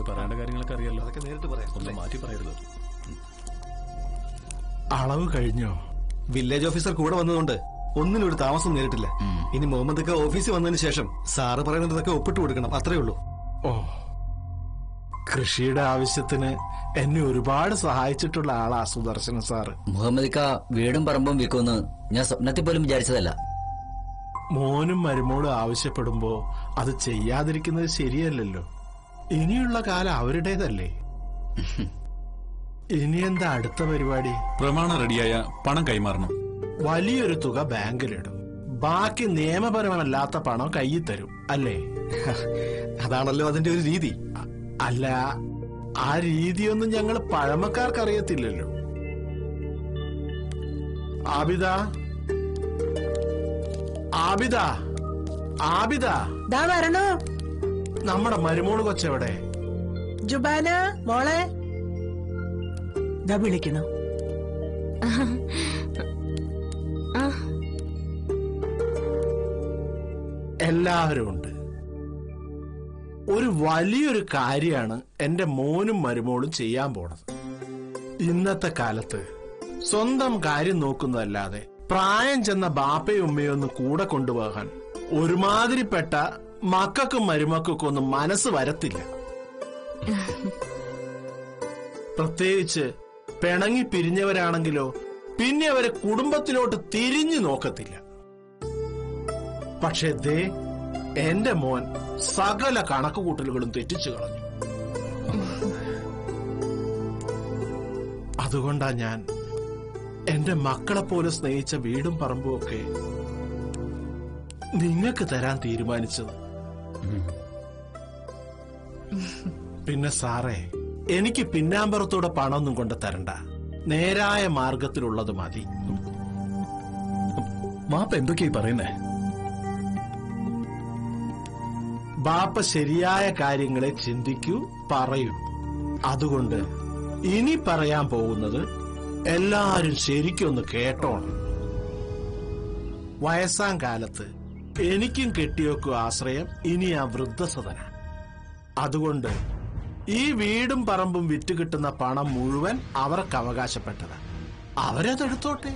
പറയേണ്ട കാര്യങ്ങളൊക്കെ അറിയാലോ അതൊക്കെ നേരിട്ട് പറയാം ഒന്ന് മാറ്റി പറയരുത് അളവ് കഴിഞ്ഞോ വില്ലേജ് ഓഫീസർ കൂടെ വന്നതുകൊണ്ട് ഒന്നിനും ഒരു താമസം നേരിട്ടില്ല ഇനി മുഹമ്മദ് ഓഫീസിൽ വന്നതിന് ശേഷം സാറ് പറയുന്നതൊക്കെ ഒപ്പിട്ട് കൊടുക്കണം അത്രേ ഉള്ളൂ ഓ കൃഷിയുടെ ആവശ്യത്തിന് എന്നെ ഒരുപാട് സഹായിച്ചിട്ടുള്ള ആളാ സുദർശന സാറ് മുഹമ്മദിക്ക വീടും പറമ്പും വിൽക്കുമെന്ന് ഞാൻ സ്വപ്നത്തിൽ പോലും വിചാരിച്ചതല്ല മോനും മരുമോളും ആവശ്യപ്പെടുമ്പോ അത് ചെയ്യാതിരിക്കുന്നത് ശരിയല്ലല്ലോ ഇനിയുള്ള കാലം അവരുടേതല്ലേ ഇനി എന്താ അടുത്ത പരിപാടി പ്രമാണം റെഡിയായ പണം കൈമാറണം വലിയൊരു തുക ബാങ്കിലിടും ബാക്കി നിയമപരമല്ലാത്ത പണം കയ്യിൽ തരും അല്ലേ അതാണല്ലോ അതിന്റെ ഒരു രീതി അ- അല്ല ആ രീതിയൊന്നും ഞങ്ങൾ പഴമക്കാർക്ക് അറിയത്തില്ലല്ലോ ആബിദ ആബിദ ആബിദ ദാ വരണോ നമ്മുടെ മരുമോള് കൊച്ചെവിടെ ജുബാന മോളെ ദാ വിളിക്കണോ എല്ലാവരും ഉണ്ട് ഒരു വലിയൊരു കാര്യമാണ് എന്റെ മോനും മരുമോളും ചെയ്യാൻ പോണത് ഇന്നത്തെ കാലത്ത് സ്വന്തം കാര്യം നോക്കുന്നതല്ലാതെ പ്രായം ചെന്ന ബാപ്പയും ഉമ്മയും ഒന്ന് കൂടെ കൊണ്ടുപോകാൻ ഒരുമാതിരിപ്പെട്ട മക്കൾക്കും മരുമക്കൾക്കും ഒന്നും മനസ്സ് വരത്തില്ല പ്രത്യേകിച്ച് പിണങ്ങി പിരിഞ്ഞവരാണെങ്കിലോ പിന്നെ അവരെ കുടുംബത്തിലോട്ട് തിരിഞ്ഞു നോക്കത്തില്ല പക്ഷെ ദേ എന്റെ മോൻ സകല കണക്കുകൂട്ടലുകളും തെറ്റിച്ചു കളഞ്ഞു അതുകൊണ്ടാ ഞാൻ എന്റെ മക്കളെ പോലെ സ്നേഹിച്ച വീടും പറമ്പും ഒക്കെ നിങ്ങൾക്ക് തരാൻ തീരുമാനിച്ചത് പിന്നെ സാറേ എനിക്ക് പിന്നാമ്പറത്തൂടെ പണമൊന്നും കൊണ്ട് തരണ്ട നേരായ മാർഗത്തിലുള്ളത് മതി മാപ്പ എന്തൊക്കെയായി പറയുന്നേ ബാപ്പ ശരിയായ കാര്യങ്ങളെ ചിന്തിക്കൂ പറയൂ അതുകൊണ്ട് ഇനി പറയാൻ പോകുന്നത് എല്ലാരും ശരിക്കൊന്ന് കേട്ടോണം വയസ്സാം കാലത്ത് എനിക്കും കെട്ടിയൊക്കും ആശ്രയം ഇനി ആ വൃദ്ധസദന അതുകൊണ്ട് ഈ വീടും പറമ്പും വിറ്റ് കിട്ടുന്ന പണം മുഴുവൻ അവർക്ക് അവകാശപ്പെട്ടതാ അവരതെടുത്തോട്ടെ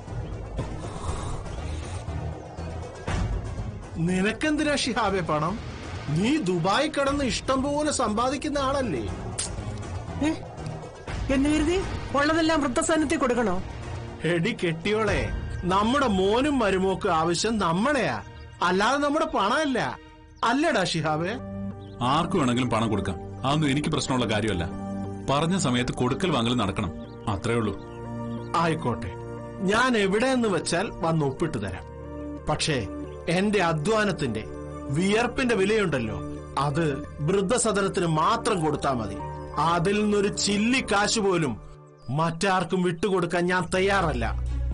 നിനക്കെന്തിനാ ഷിഹാബെ പണം നീ ദുബായി കിടന്ന് ഇഷ്ടം പോലെ സമ്പാദിക്കുന്ന ആളല്ലേ ഏ? എന്ന് കരുതി ഉള്ളതെല്ലാം വൃദ്ധസ്ഥാനത്തിൽ കൊടുക്കണോ എടി കെട്ടിയോളെ നമ്മുടെ മോനും മരുമോക്കും ആവശ്യം നമ്മളെയാ അല്ലാതെ നമ്മുടെ പണമല്ല അല്ലടാ ഷിഹാബെ ആർക്ക് വേണമെങ്കിലും പണം കൊടുക്കാം അതൊന്നും എനിക്ക് പ്രശ്നമുള്ള കാര്യമല്ല പറഞ്ഞ സമയത്ത് കൊടുക്കൽ വാങ്ങൽ നടക്കണം അത്രേ ഉള്ളൂ ആയിക്കോട്ടെ ഞാൻ എവിടെയെന്ന് വെച്ചാൽ വന്ന് ഒപ്പിട്ട് തരാം പക്ഷേ എന്റെ അധ്വാനത്തിന്റെ വിയർപ്പിന്റെ വിലയുണ്ടല്ലോ അത് വൃദ്ധസദനത്തിന് മാത്രം കൊടുത്താൽ മതി അതിൽ നിന്നൊരു ചില്ലി കാശ് പോലും മറ്റാർക്കും വിട്ടുകൊടുക്കാൻ ഞാൻ തയ്യാറല്ല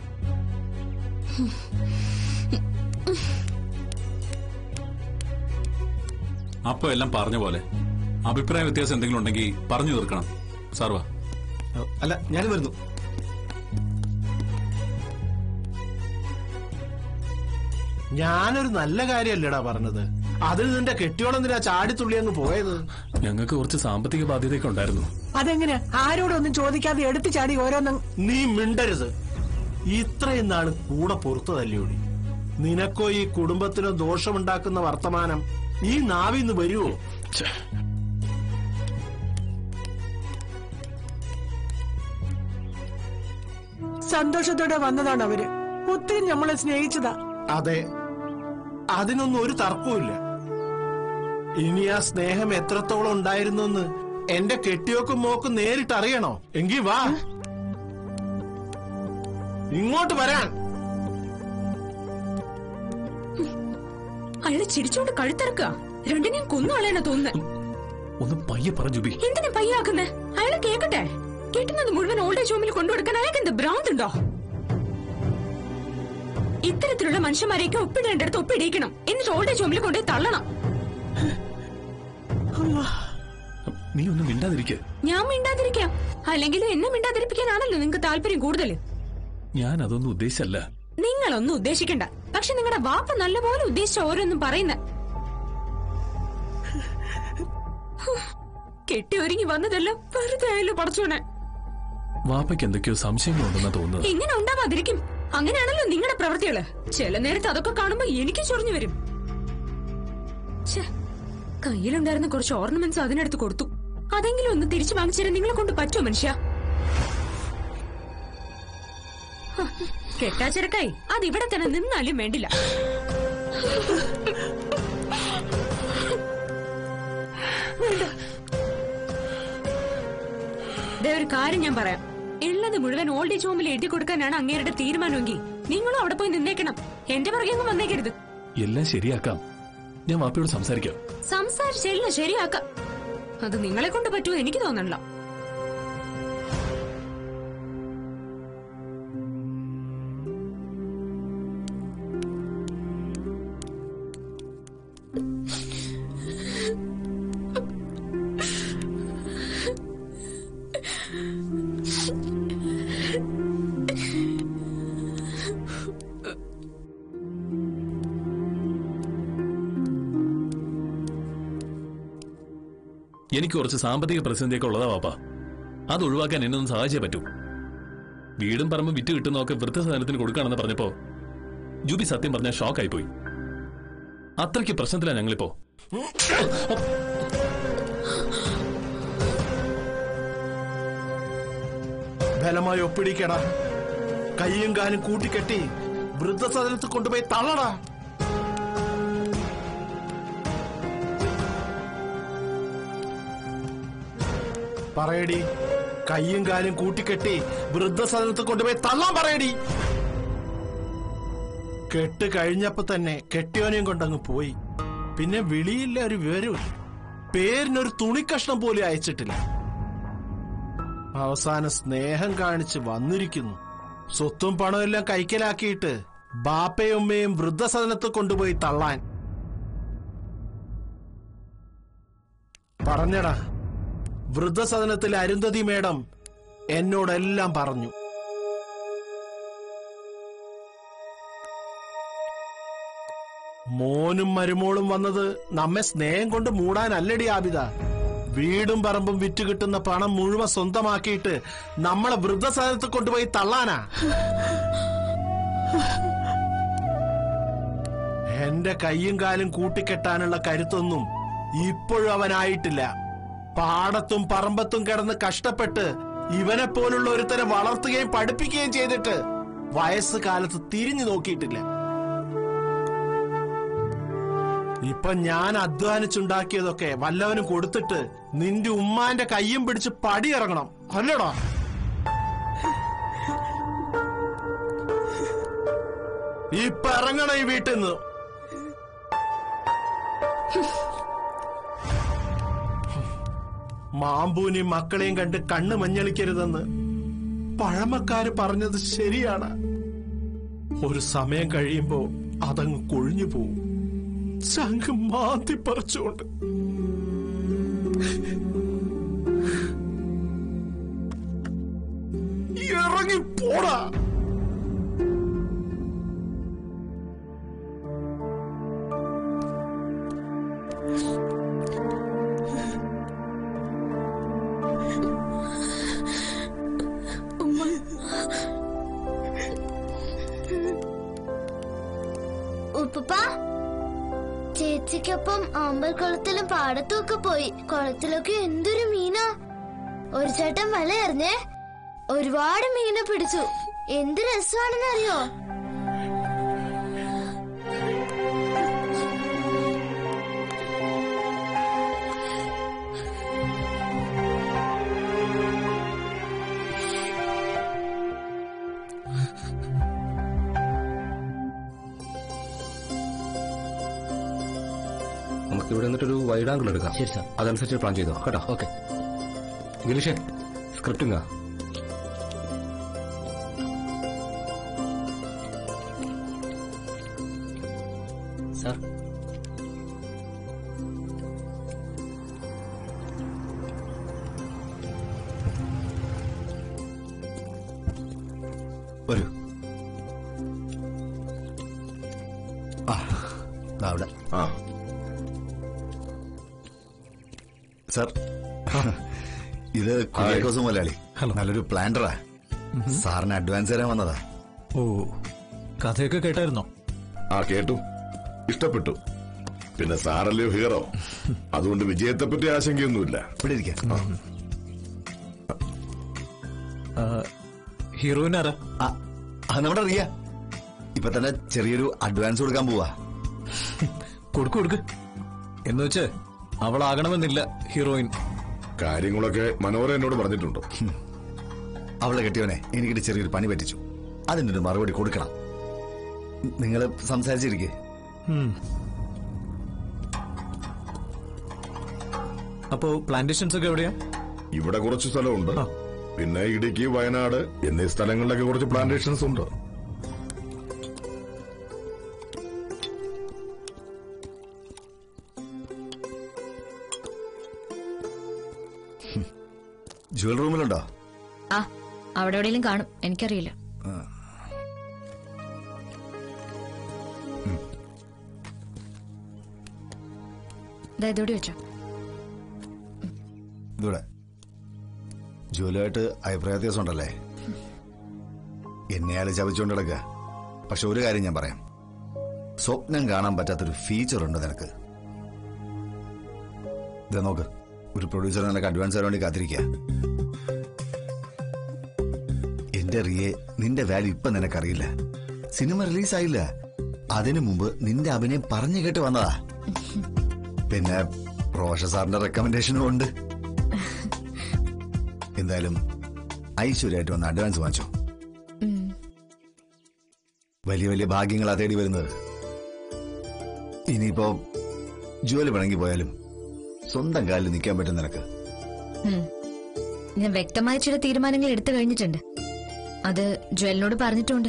അപ്പൊ എല്ലാം പറഞ്ഞ പോലെ അഭിപ്രായ വ്യത്യാസം എന്തെങ്കിലും ഉണ്ടെങ്കിൽ പറഞ്ഞു തീർക്കണം സർവ അല്ല ഞാൻ വരുന്നു ഞാനൊരു നല്ല കാര്യമല്ലേടാ പറഞ്ഞത് അതിൽ നിന്റെ കെട്ടിയോളെന്തിനാ ചാടിത്തുള്ളി അങ്ങ് പോയത് ഞങ്ങൾക്ക് കുറച്ച് സാമ്പത്തിക ബാധ്യതയൊക്കെ ഉണ്ടായിരുന്നു അതെങ്ങനെ ആരോടൊന്നും ചോദിക്കാതെ എടുത്തു ചാടി ഓരോന്നും നീ മിണ്ടരുത് ഇത്രയും നാള് കൂടെ പുറത്തതല്ലോടി നിനക്കോ ഈ കുടുംബത്തിനോ ദോഷമുണ്ടാക്കുന്ന വർത്തമാനം ഈ നാവിന്ന് വരുവോ ഛെ, സന്തോഷത്തോടെ വന്നതാണ് അവര് ഒത്തിരി നമ്മളെ സ്നേഹിച്ചതാ അതെ അതിനൊന്നും ഒരു തർക്കവുമില്ല ഇനി ആ സ്നേഹം എത്രത്തോളം ഉണ്ടായിരുന്നു എന്ന് എന്റെ കെട്ടിയോക്കും മോക്കും നേരിട്ട് അറിയണോ എങ്കി വാ ഇങ്ങോട്ട് വരാൻ അയാള് ചിരിച്ചോണ്ട് കഴുത്തിറക്കുക രണ്ടിനെയും കൊന്നു കളയണ തോന്നുന്നത് ഒന്ന് പയ്യെ പറ ജുബി എന്തിനാ പയ്യാക്കുന്നേ അയാള് കേക്കട്ടെ കിട്ടുന്നത് മുഴുവൻ ഓൾഡ് ഏജ് ഹോമിൽ കൊണ്ടുകൊടുക്കാൻ അയാൾക്ക് എന്ത് ഭ്രാന്തുണ്ടോ ഇത്തരത്തിലുള്ള മനുഷ്യന്മാരെയൊക്കെ ഒപ്പിടേണ്ടടുത്ത് ഒപ്പിടിയിക്കണം എന്നിട്ട് ഓൾഡ് ഏജ് ഹോമിൽ കൊണ്ടുപോയി തള്ളണം നീ ഒന്നും മിണ്ടാതിരിക്കെ ഞാൻ മിണ്ടാതിരിക്കാം അല്ലെങ്കിൽ എന്നെ മിണ്ടാതിരിപ്പിക്കാനാണല്ലോ നിങ്ങൾക്ക് താല്പര്യം കൂടുതൽ ഞാൻ അതൊന്നും ഉദ്ദേശിച്ചല്ല നിങ്ങളൊന്നും ഉദ്ദേശിക്കണ്ട പക്ഷെ നിങ്ങളുടെ വാപ്പ നല്ലപോലെ ഉദ്ദേശിച്ച ഓരോന്നും പറയുന്ന കെട്ടി ഒരുങ്ങി വന്നതെല്ലാം വെറുതെ ആയല്ലോ പടച്ചോനെ വാപ്പയ്ക്ക് എന്തൊക്കെയോ സംശയങ്ങളുണ്ടെന്നാ തോന്നുന്നത് എങ്ങനെ ഉണ്ടാവാതിരിക്കും അങ്ങനെയാണല്ലോ നിങ്ങളുടെ പ്രവൃത്തികള് ചില നേരത്ത് അതൊക്കെ കാണുമ്പോ എനിക്ക് ചൊറിഞ്ഞു വരും ഛെ, കയ്യിലുണ്ടായിരുന്ന കുറച്ച് ഓർണമെന്റ്സ് അതിനടുത്ത് കൊടുത്തു അതെങ്കിലും ഒന്ന് തിരിച്ചു വാങ്ങിച്ചാൽ നിങ്ങളെ കൊണ്ട് പറ്റുമോ മനുഷ്യ ഹ, കെട്ടാച്ചിരക്കായി അതിവിടെ തന്നെ നിന്നാലും വേണ്ടില്ല ദേ ഒരു കാര്യം ഞാൻ പറയാം ഉള്ളത് മുഴുവൻ ഓൾഡ് ഏജ് ഹോമിൽ എഴുതി കൊടുക്കാനാണ് അങ്ങേരുടെ തീരുമാനമെങ്കിൽ നിങ്ങളും അവിടെ പോയി നിന്നേക്കണം എന്റെ പുറകെ ഒന്നും വന്നേക്കരുത് എല്ലാം ശരിയാക്കാം ഞാൻ വാപ്പയോട് സംസാരിക്കാം സംസാരിച്ചെല്ല ശരിയാക്കാം അത് നിങ്ങളെ കൊണ്ട് പറ്റുമോ എനിക്ക് തോന്നണില്ല എനിക്ക് കുറച്ച് സാമ്പത്തിക പ്രതിസന്ധിയൊക്കെ ഉള്ളതാ വാപ്പ അത് ഒഴിവാക്കാൻ എന്നെ ഒന്ന് സഹായിച്ചേ പറ്റൂ വീടും പറമ്പും വിറ്റ് കിട്ടുന്നതൊക്കെ വൃദ്ധസാധനത്തിന് കൊടുക്കുകയാണെന്ന് പറഞ്ഞപ്പോ ജൂബി സത്യം പറഞ്ഞാൽ ഷോക്കായി പോയി അത്രയ്ക്ക് പ്രശ്നത്തിലാ ഞങ്ങളിപ്പോ ബലമായി ഒപ്പിടിക്കടാ കൈയും കാലും കൂട്ടിക്കെട്ടി വൃദ്ധസദനത്തിൽ കൊണ്ടുപോയി തള്ളടാ പറയടി കൈയും കാലും കൂട്ടിക്കെട്ടി വൃദ്ധസദനത്തിൽ കൊണ്ടുപോയി തള്ളാൻ പറയടി കെട്ട് കഴിഞ്ഞപ്പോ തന്നെ കെട്ടിയോനെയും കൊണ്ടങ്ങ് പോയി പിന്നെ വിളിയില്ല ഒരു വിവരമില്ല പേരിനൊരു തുണിക്കഷ്ണം പോലും അയച്ചിട്ടില്ല അവസാനം സ്നേഹം കാണിച്ച് വന്നിരിക്കുന്നു സ്വത്തും പണവും എല്ലാം കൈക്കലാക്കിയിട്ട് ബാപ്പയും ഉമ്മയും വൃദ്ധസദനത്ത് കൊണ്ടുപോയി തള്ളാൻ പറഞ്ഞടാ വൃദ്ധസദനത്തിൽ അരുന്ധതി മേഡം എന്നോടെല്ലാം പറഞ്ഞു മോനും മരുമോളും വന്നത് നമ്മെ സ്നേഹം കൊണ്ട് മൂടാനല്ലടി ആബിത വീടും പറമ്പും വിറ്റ് കിട്ടുന്ന പണം മുഴുവൻ സ്വന്തമാക്കിയിട്ട് നമ്മളെ വൃദ്ധസദനത്ത് കൊണ്ടുപോയി തള്ളാനാ എന്റെ കൈയും കാലും കൂട്ടിക്കെട്ടാനുള്ള കരുത്തൊന്നും ഇപ്പോഴും അവനായിട്ടില്ല പാടത്തും പറമ്പത്തും കിടന്ന് കഷ്ടപ്പെട്ട് ഇവനെ പോലുള്ള ഒരുത്തനെ വളർത്തുകയും പഠിപ്പിക്കുകയും ചെയ്തിട്ട് വയസ്സ് കാലത്ത് തിരിഞ്ഞു നോക്കിയിട്ടില്ല ഇപ്പൊ ഞാൻ അധ്വാനിച്ചുണ്ടാക്കിയതൊക്കെ വല്ലവനും കൊടുത്തിട്ട് നിന്റെ ഉമ്മാന്റെ കയ്യും പിടിച്ച് പടിയിറങ്ങണം അല്ലടാ ഇപ്പൊ ഇറങ്ങണം ഈ വീട്ടിൽ നിന്ന് മാമ്പൂനെയും മക്കളെയും കണ്ട് കണ്ണ് മഞ്ഞളിക്കരുതെന്ന് പഴമക്കാര് പറഞ്ഞത് ശരിയാണ് ഒരു സമയം കഴിയുമ്പോ അതങ്ങ് കൊഴിഞ്ഞു പോവും ശംഖ് മാന്തി പറിച്ചുകൊണ്ട് ഇറങ്ങി പോടാ ഉപ്പുപ്പ ചേച്ചിക്കൊപ്പം ആമ്പൽക്കുളത്തിലും പാടത്തും ഒക്കെ പോയി കുളത്തിലൊക്കെ എന്തൊരു മീനാ ഒരു ചേട്ടൻ വല എറിഞ്ഞേ ഒരുപാട് മീനെ പിടിച്ചു എന്ത് രസമാണെന്ന് അറിയോ നമുക്ക് ഇവിടെ നിന്നിട്ടൊരു വൈഡ് ആംഗിൾ എടുക്കാം ശരി സാർ അതനുസരിച്ച് പ്ലാൻ ചെയ്തോ കേട്ടോ ഓക്കെ ഗിരീഷേ സ്ക്രിപ്റ്റിംഗാ സാർ വരൂ ആ ദാ അവിടെ ആ സാർ ഇത് കുര്യാക്കോസ് മുതലാളി നല്ലൊരു പ്ലാന്ററാ സാറിന് അഡ്വാൻസ് തരാൻ വന്നതാ ഓ കഥയൊക്കെ കേട്ടായിരുന്നോ ആ കേട്ടു ഇഷ്ടപ്പെട്ടു പിന്നെ സാറല്ലയോ ഹീറോ അതുകൊണ്ട് വിജയത്തെപ്പറ്റി ആശങ്കയൊന്നുമില്ല ഇവിടെ ഇരിക്കാം ഹീറോയിൻ ആരാ അത് നമ്മുടെ റിയ ഇപ്പൊ തന്നെ ചെറിയൊരു അഡ്വാൻസ് കൊടുക്കാൻ പോവാ കൊടുക്ക് കൊടുക്ക് എന്ന് വെച്ച് അവളാകണമെന്നില്ല ഹീറോയിൻ കാര്യങ്ങളൊക്കെ മനോഹര എന്നോട് പറഞ്ഞിട്ടുണ്ട് അവളെ കെട്ടിയവനെ എനിക്കിട്ട് ചെറിയൊരു പണി പറ്റിച്ചു അതിന്റെ ഒരു മറുപടി കൊടുക്കണം നിങ്ങൾ സംസാരിച്ചിരിക്കേ ഉം. അപ്പോ പ്ലാന്റേഷൻസ് ഒക്കെ എവിടെയാ ഇവിടെ കുറച്ച് സ്ഥലമുണ്ട് പിന്നെ ഇടുക്കി വയനാട് എന്നീ സ്ഥലങ്ങളിലൊക്കെ കുറച്ച് പ്ലാന്റേഷൻസ് ഉണ്ട് ജുവൽ റൂമിലുണ്ടോ ആ അവിടെ എവിടെയെങ്കിലും കാണും എനിക്കറിയില്ല ദാ ഇതോടെ വെച്ചോ ഇതൂടെ ജുവലുമായിട്ട് അഭിപ്രായ വ്യത്യാസം ഉണ്ടല്ലേ എന്നെ ആള് ചവച്ചുകൊണ്ട് കിടക്കുക പക്ഷെ ഒരു കാര്യം ഞാൻ പറയാം സ്വപ്നം കാണാൻ പറ്റാത്തൊരു ഫീച്ചർ ഉണ്ട് നിനക്ക് ഇതാ നോക്ക് ഒരു പ്രൊഡ്യൂസർ നിനക്ക് അഡ്വാൻസ് തരാൻ വേണ്ടി കാത്തിരിക്കുക എന്റെ റിയെ നിന്റെ വാല്യൂ ഇപ്പൊ നിനക്കറിയില്ല സിനിമ റിലീസായില്ല അതിനു മുമ്പ് നിന്റെ അഭിനയം പറഞ്ഞു കേട്ട് വന്നതാ പിന്നെ റോഷ സാറിന്റെ റെക്കമെൻഡേഷനും ഉണ്ട് എന്തായാലും ഐശ്വര്യമായിട്ട് വന്ന് അഡ്വാൻസ് വാങ്ങിച്ചോ ഉം. വലിയ വലിയ ഭാഗ്യങ്ങളാ തേടി വരുന്നത് ഇനിയിപ്പോ ജോലി പിണങ്ങി പോയാലും സ്വന്തം കാലിൽ നിൽക്കാൻ പറ്റും നിനക്ക് ഉം. ഞാൻ വ്യക്തമായ ചില തീരുമാനങ്ങൾ എടുത്തു കഴിഞ്ഞിട്ടുണ്ട് അത് ജ്വലിനോട് പറഞ്ഞിട്ടുണ്ട്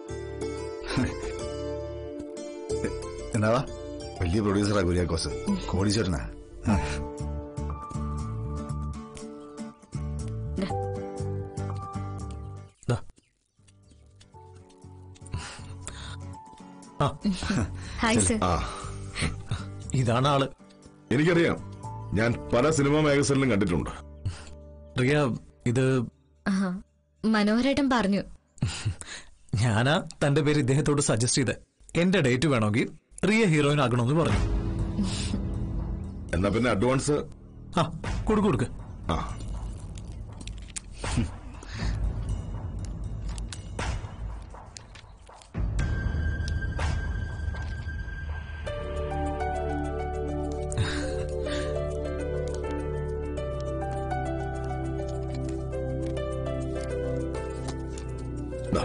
എന്നാവാ വലിയ പ്രൊഡ്യൂസറാ കുര്യാക്കോസ് കോടീശ്വരനാ ഹായ് സർ ആ ഇതാണ് ആള് എനിക്കറിയാം ഞാൻ പല സിനിമാ മാഗസീനിലും കണ്ടിട്ടുണ്ട് റിയ ഇത് ആഹാ. മനോഹരേട്ടൻ പറഞ്ഞു ഞാനാ തന്റെ പേര് ഇദ്ദേഹത്തോട് സജസ്റ്റ് ചെയ്ത് എന്റെ ഡേറ്റ് വേണമെങ്കിൽ റിയ ഹീറോയിൻ ആകണമെന്ന് പറഞ്ഞു എന്നാ പിന്നെ അഡ്വാൻസ് ആ കൊടുക്ക് കൊടുക്ക് ആ ദാ.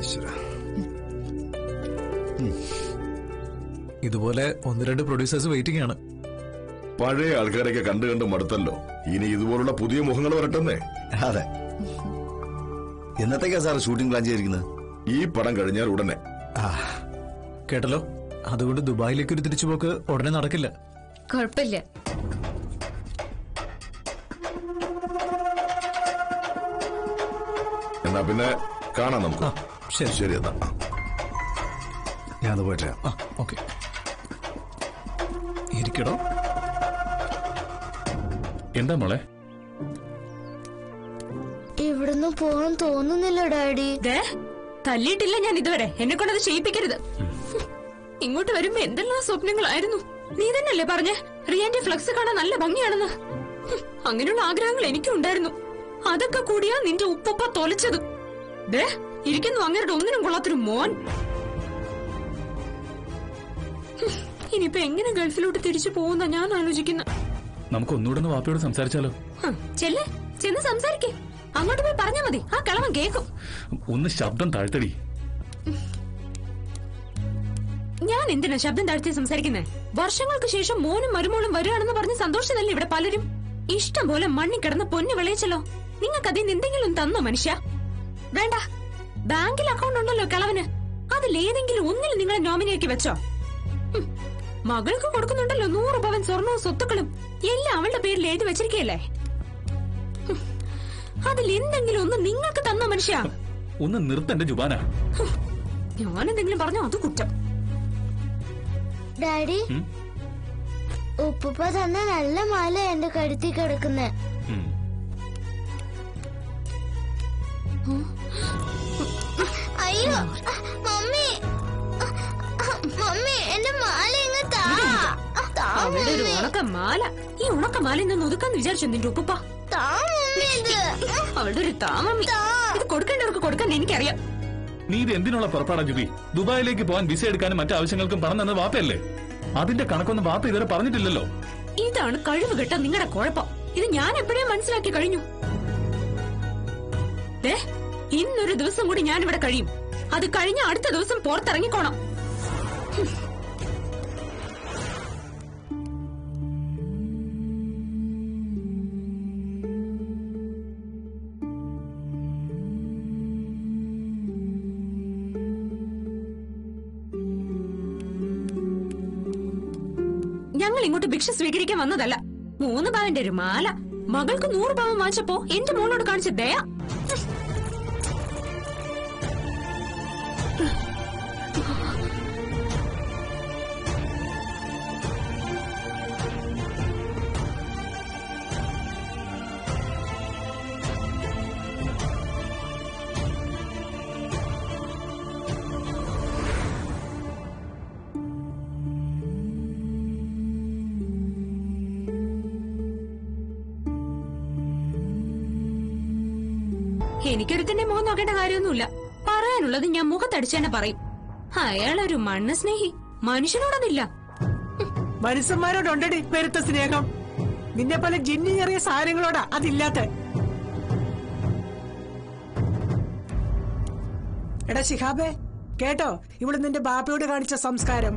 ഇതുപോലെ ഒന്ന് രണ്ട് പ്രൊഡ്യൂസേഴ്സ് വെയിറ്റിംഗ് ആണ് പഴയ ആൾക്കാരെയൊക്കെ കണ്ടു കണ്ട് മടുത്തല്ലോ ഇനി ഇതുപോലുള്ള പുതിയ മുഖങ്ങൾ വരട്ടെന്നേ അതെ എന്നത്തേക്കാ സാർ ഷൂട്ടിംഗ് പ്ലാൻ ചെയ്തിരിക്കുന്നത് ഈ പടം കഴിഞ്ഞാൽ ഉടനെ കേട്ടല്ലോ അതുകൊണ്ട് ദുബായിലേക്ക് ഒരു തിരിച്ചുപോക്ക് ഉടനെ നടക്കില്ല കുഴപ്പമില്ല എന്നാ പിന്നെ കാണാം നമുക്ക് ശരി ശരി എന്നാ ആ. ഞാൻ അത് പോയിട്ട് ആ ഓക്കെ ഇരിക്കടോ എന്താ മോളെ ഇവിടുന്ന് പോകാൻ തോന്നുന്നില്ല ഡാഡി തല്ലിയിട്ടില്ല ഞാൻ ഇതുവരെ എന്നെ കൊണ്ടത് ചെയ്യിപ്പിക്കരുത് ഇങ്ങോട്ട് വരുമ്പോ എന്തെല്ലാം സ്വപ്നങ്ങളായിരുന്നു നീ തന്നെയല്ലേ പറഞ്ഞേ റിയാന്റെ ഫ്ലക്സ് കാണാൻ നല്ല ഭംഗിയാണെന്ന് ഹും, അങ്ങനെയുള്ള ആഗ്രഹങ്ങൾ എനിക്കും ഉണ്ടായിരുന്നു അതൊക്കെ കൂടിയാ നിന്റെ ഉപ്പുപ്പ തൊലച്ചത് ദേ ഇരിക്കുന്നു അങ്ങരുടെ ഒന്നിനും കൊള്ളാത്തൊരു മോൻ ഹും, ഇനിയിപ്പോ എങ്ങനെ ഗൾഫിലോട്ട് തിരിച്ചു പോകുന്ന ഞാൻ ആലോചിക്കുന്ന നമുക്ക് ഒന്നുകൂടെ ഒന്ന് വാപ്പയോട് സംസാരിച്ചാലോ ചെല്ലേ ചെന്ന് സംസാരിക്കേ അങ്ങോട്ട് പോയി പറഞ്ഞാ മതി ആ കളവൻ കേക്കും ഒന്ന് ശബ്ദം താഴ്ത്തടി ഞാൻ എന്തിനാ ശബ്ദം താഴ്ത്തി സംസാരിക്കുന്നത് വർഷങ്ങൾക്ക് ശേഷം മോനും മരുമോളും വരികയാണെന്ന് പറഞ്ഞ് സന്തോഷത്തിലല്ലേ ഇവിടെ പലരും ഇഷ്ടം പോലെ മണ്ണി കിടന്ന് പൊന്നു വിളയിച്ചല്ലോ നിങ്ങൾക്ക് അതിൽ നിന്ന് എന്തെങ്കിലും തന്നോ മനുഷ്യ വേണ്ട ബാങ്കിൽ അക്കൗണ്ട് ഉണ്ടല്ലോ കിളവന് അതിലേതെങ്കിലും ഒന്നിൽ നിങ്ങളെ നോമിനിയാക്കി വെച്ചോ ഹും, മകൾക്ക് കൊടുക്കുന്നുണ്ടല്ലോ നൂറ് പവൻ സ്വർണവും സ്വത്തുക്കളും എല്ലാം അവളുടെ പേരിൽ എഴുതി വെച്ചിരിക്കയല്ലേ ഹും, അതിൽ എന്തെങ്കിലും ഒന്ന് നിങ്ങൾക്ക് തന്നോ മനുഷ്യ ഒന്ന് നിർത്തന്റെ ജുബാന ഞാൻ എന്തെങ്കിലും പറഞ്ഞോ അത് കുറ്റം ഡാഡി ഉപ്പുപ്പ തന്ന നല്ല മാല എന്റെ കഴുത്തി കിടക്കുന്നെ അയ്യോ മമ്മി മമ്മി എന്റെ മാല ഇങ്ങ് താ താ അവളുടെ ഒരു മമ്മി. ഉണക്കമാല ഈ ഉണക്കമാല നിന്ന് ഒതുക്കാന്ന് വിചാരിച്ചു നിന്റെ ഉപ്പ താ മമ്മി ഇത് അവളുടെ ഒരു താമമ്മി ഇത് കൊടുക്കേണ്ടവർക്ക് കൊടുക്കാൻ എനിക്കറിയാം നീ ഇത് എന്തിനുള്ള പുറപ്പാടാ ജുബി ദുബായിലേക്ക് പോകാൻ വിസ എടുക്കാനും മറ്റു ആവശ്യങ്ങൾക്കും പണം തന്നത് വാപ്പയല്ലേ അതിന്റെ കണക്കൊന്നും വാപ്പ ഇതുവരെ പറഞ്ഞിട്ടില്ലല്ലോ ഇതാണ് കഴിവ് കെട്ട നിങ്ങളുടെ കുഴപ്പം ഇത് ഞാൻ എപ്പോഴേ മനസ്സിലാക്കി കഴിഞ്ഞു ദേ, ഇന്നൊരു ദിവസം കൂടി ഞാൻ ഇവിടെ കഴിയും അത് കഴിഞ്ഞ അടുത്ത ദിവസം പുറത്തിറങ്ങിക്കോണം ഞങ്ങൾ ഇങ്ങോട്ട് ഭിക്ഷ സ്വീകരിക്കാൻ വന്നതല്ല മൂന്ന് പവന്റെ ഒരു മാല മകൾക്ക് നൂറ് പവൻ വാങ്ങിച്ചപ്പോ എന്റെ മോളോട് കാണിച്ച ദയ എനിക്കൊരുത്തിന്റെ മുഖം നോക്കേണ്ട കാര്യമൊന്നുമില്ല പറയാനുള്ളത് ഞാൻ മുഖത്തടിച്ച് തന്നെ പറയും അയാളൊരു മണ്ണ് സ്നേഹി മനുഷ്യനോടൊന്നില്ല മനുഷ്യന്മാരോടുണ്ടടി പെരുത്ത സ്നേഹം നിന്നെ പോലെ ജിന്നി ചെറിയ സാധനങ്ങളോടാ അതില്ലാത്ത എടാ ശിഹാബേ കേട്ടോ ഇവിടെ നിന്റെ ബാപ്പയോട് കാണിച്ച സംസ്കാരം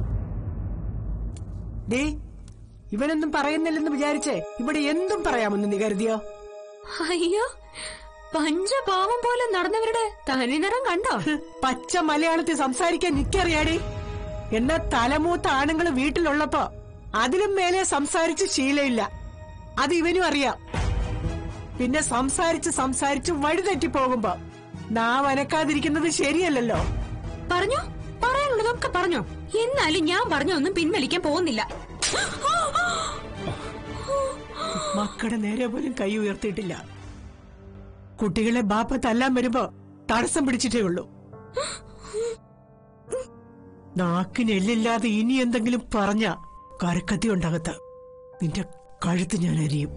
ഡേ ഇവനൊന്നും പറയുന്നില്ലെന്ന് വിചാരിച്ചേ ഇവിടെ എന്തും പറയാമെന്ന് നീ കരുതിയോ അയ്യോ പഞ്ചപാവം പോലെ നടന്നവരുടെ തനിനിറം കണ്ടോ പച്ച മലയാളത്തിൽ സംസാരിക്കാൻ നിക്കറിയാടി എന്നാ തലമൂത്ത ആണുങ്ങൾ വീട്ടിലുള്ളപ്പോ അതിലും മേലെ സംസാരിച്ച് ശീലമില്ല അത് ഇവനും അറിയാം പിന്നെ സംസാരിച്ച് സംസാരിച്ച് വഴിതെറ്റി പോകുമ്പോ നാം അനക്കാതിരിക്കുന്നത് ശരിയല്ലല്ലോ പറഞ്ഞോ പറയാനുള്ളതൊക്കെ പറഞ്ഞോ എന്നാലും ഞാൻ പറഞ്ഞൊന്നും പിൻവലിക്കാൻ പോകുന്നില്ല മക്കളുടെ നേരെ പോലും കൈ ഉയർത്തിയിട്ടില്ല കുട്ടികളെ ബാപ്പ തല്ലാൻ വരുമ്പോ തടസ്സം പിടിച്ചിട്ടേ ഉള്ളൂ നാക്കിന് എല്ലില്ലാതെ ഇനി എന്തെങ്കിലും പറഞ്ഞ കരക്കത്തി ഉണ്ടാകത്ത നിന്റെ കഴുത്ത് ഞാൻ അരിയും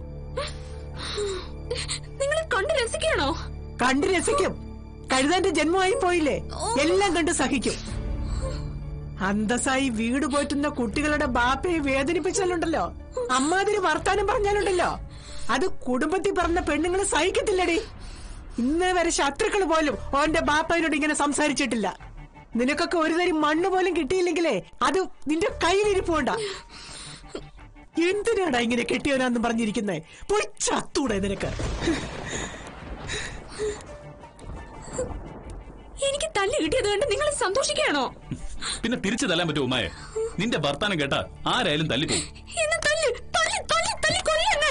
നിങ്ങൾ കണ്ട് രസിക്കണോ കണ്ട് രസിക്കും കഴുതാന്റെ ജന്മമായി പോയില്ലേ എല്ലാം കണ്ട് സഹിക്കും അന്തസ്സായി വീട് പോറ്റുന്ന കുട്ടികളുടെ ബാപ്പയെ വേദനിപ്പിച്ചാലുണ്ടല്ലോ അമ്മാതിരി വർത്താനം പറഞ്ഞാലുണ്ടല്ലോ അത് കുടുംബത്തിൽ പറഞ്ഞ പെണ്ണുങ്ങൾ സഹിക്കത്തില്ലടി ഇന്നേ വരെ ശത്രുക്കൾ പോലും ഓന്റെ ബാപ്പയോട് ഇങ്ങനെ സംസാരിച്ചിട്ടില്ല നിനക്കൊക്കെ ഒരു തരി മണ്ണ് പോലും കിട്ടിയില്ലെങ്കിലേ അത് നിന്റെ കയ്യിലിരിപ്പുണ്ട എന്തിനാടാ ഇങ്ങനെ കെട്ടിയവനാന്ന് പറഞ്ഞിരിക്കുന്നേ പോയി ചത്തൂടെ നിനക്ക് എനിക്ക് തല്ല് കിട്ടിയത് കണ്ട് നിങ്ങൾ സന്തോഷിക്കുകയാണോ പിന്നെ തിരിച്ചു തല്ലാൻ പറ്റുമോ ഉമ്മായെ നിന്റെ വർത്താനം കേട്ടാ ആരായാലും തല്ലിപ്പോവും എന്നെ തല്ല് തല്ലി തല്ലി തല്ലി കൊല്ലെന്നെ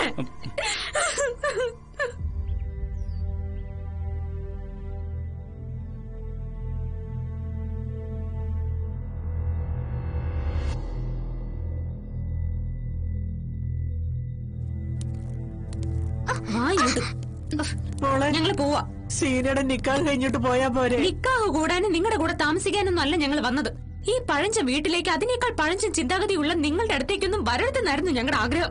വാ ഇങ്ങോട്ട്. മോളെ ഞങ്ങള് പോവാ സീനയുടെ നിക്കാഹ് കഴിഞ്ഞിട്ട് പോയാ പോരെ നിക്കാഹ് കൂടാനും നിങ്ങളുടെ കൂടെ താമസിക്കാനൊന്നും അല്ല ഞങ്ങൾ വന്നത് ഈ പഴഞ്ച വീട്ടിലേക്ക് അതിനേക്കാൾ പഴഞ്ച ചിന്താഗതിയുള്ള നിങ്ങളുടെ അടുത്തേക്കൊന്നും വരരുതെന്നായിരുന്നു ഞങ്ങളുടെ ആഗ്രഹം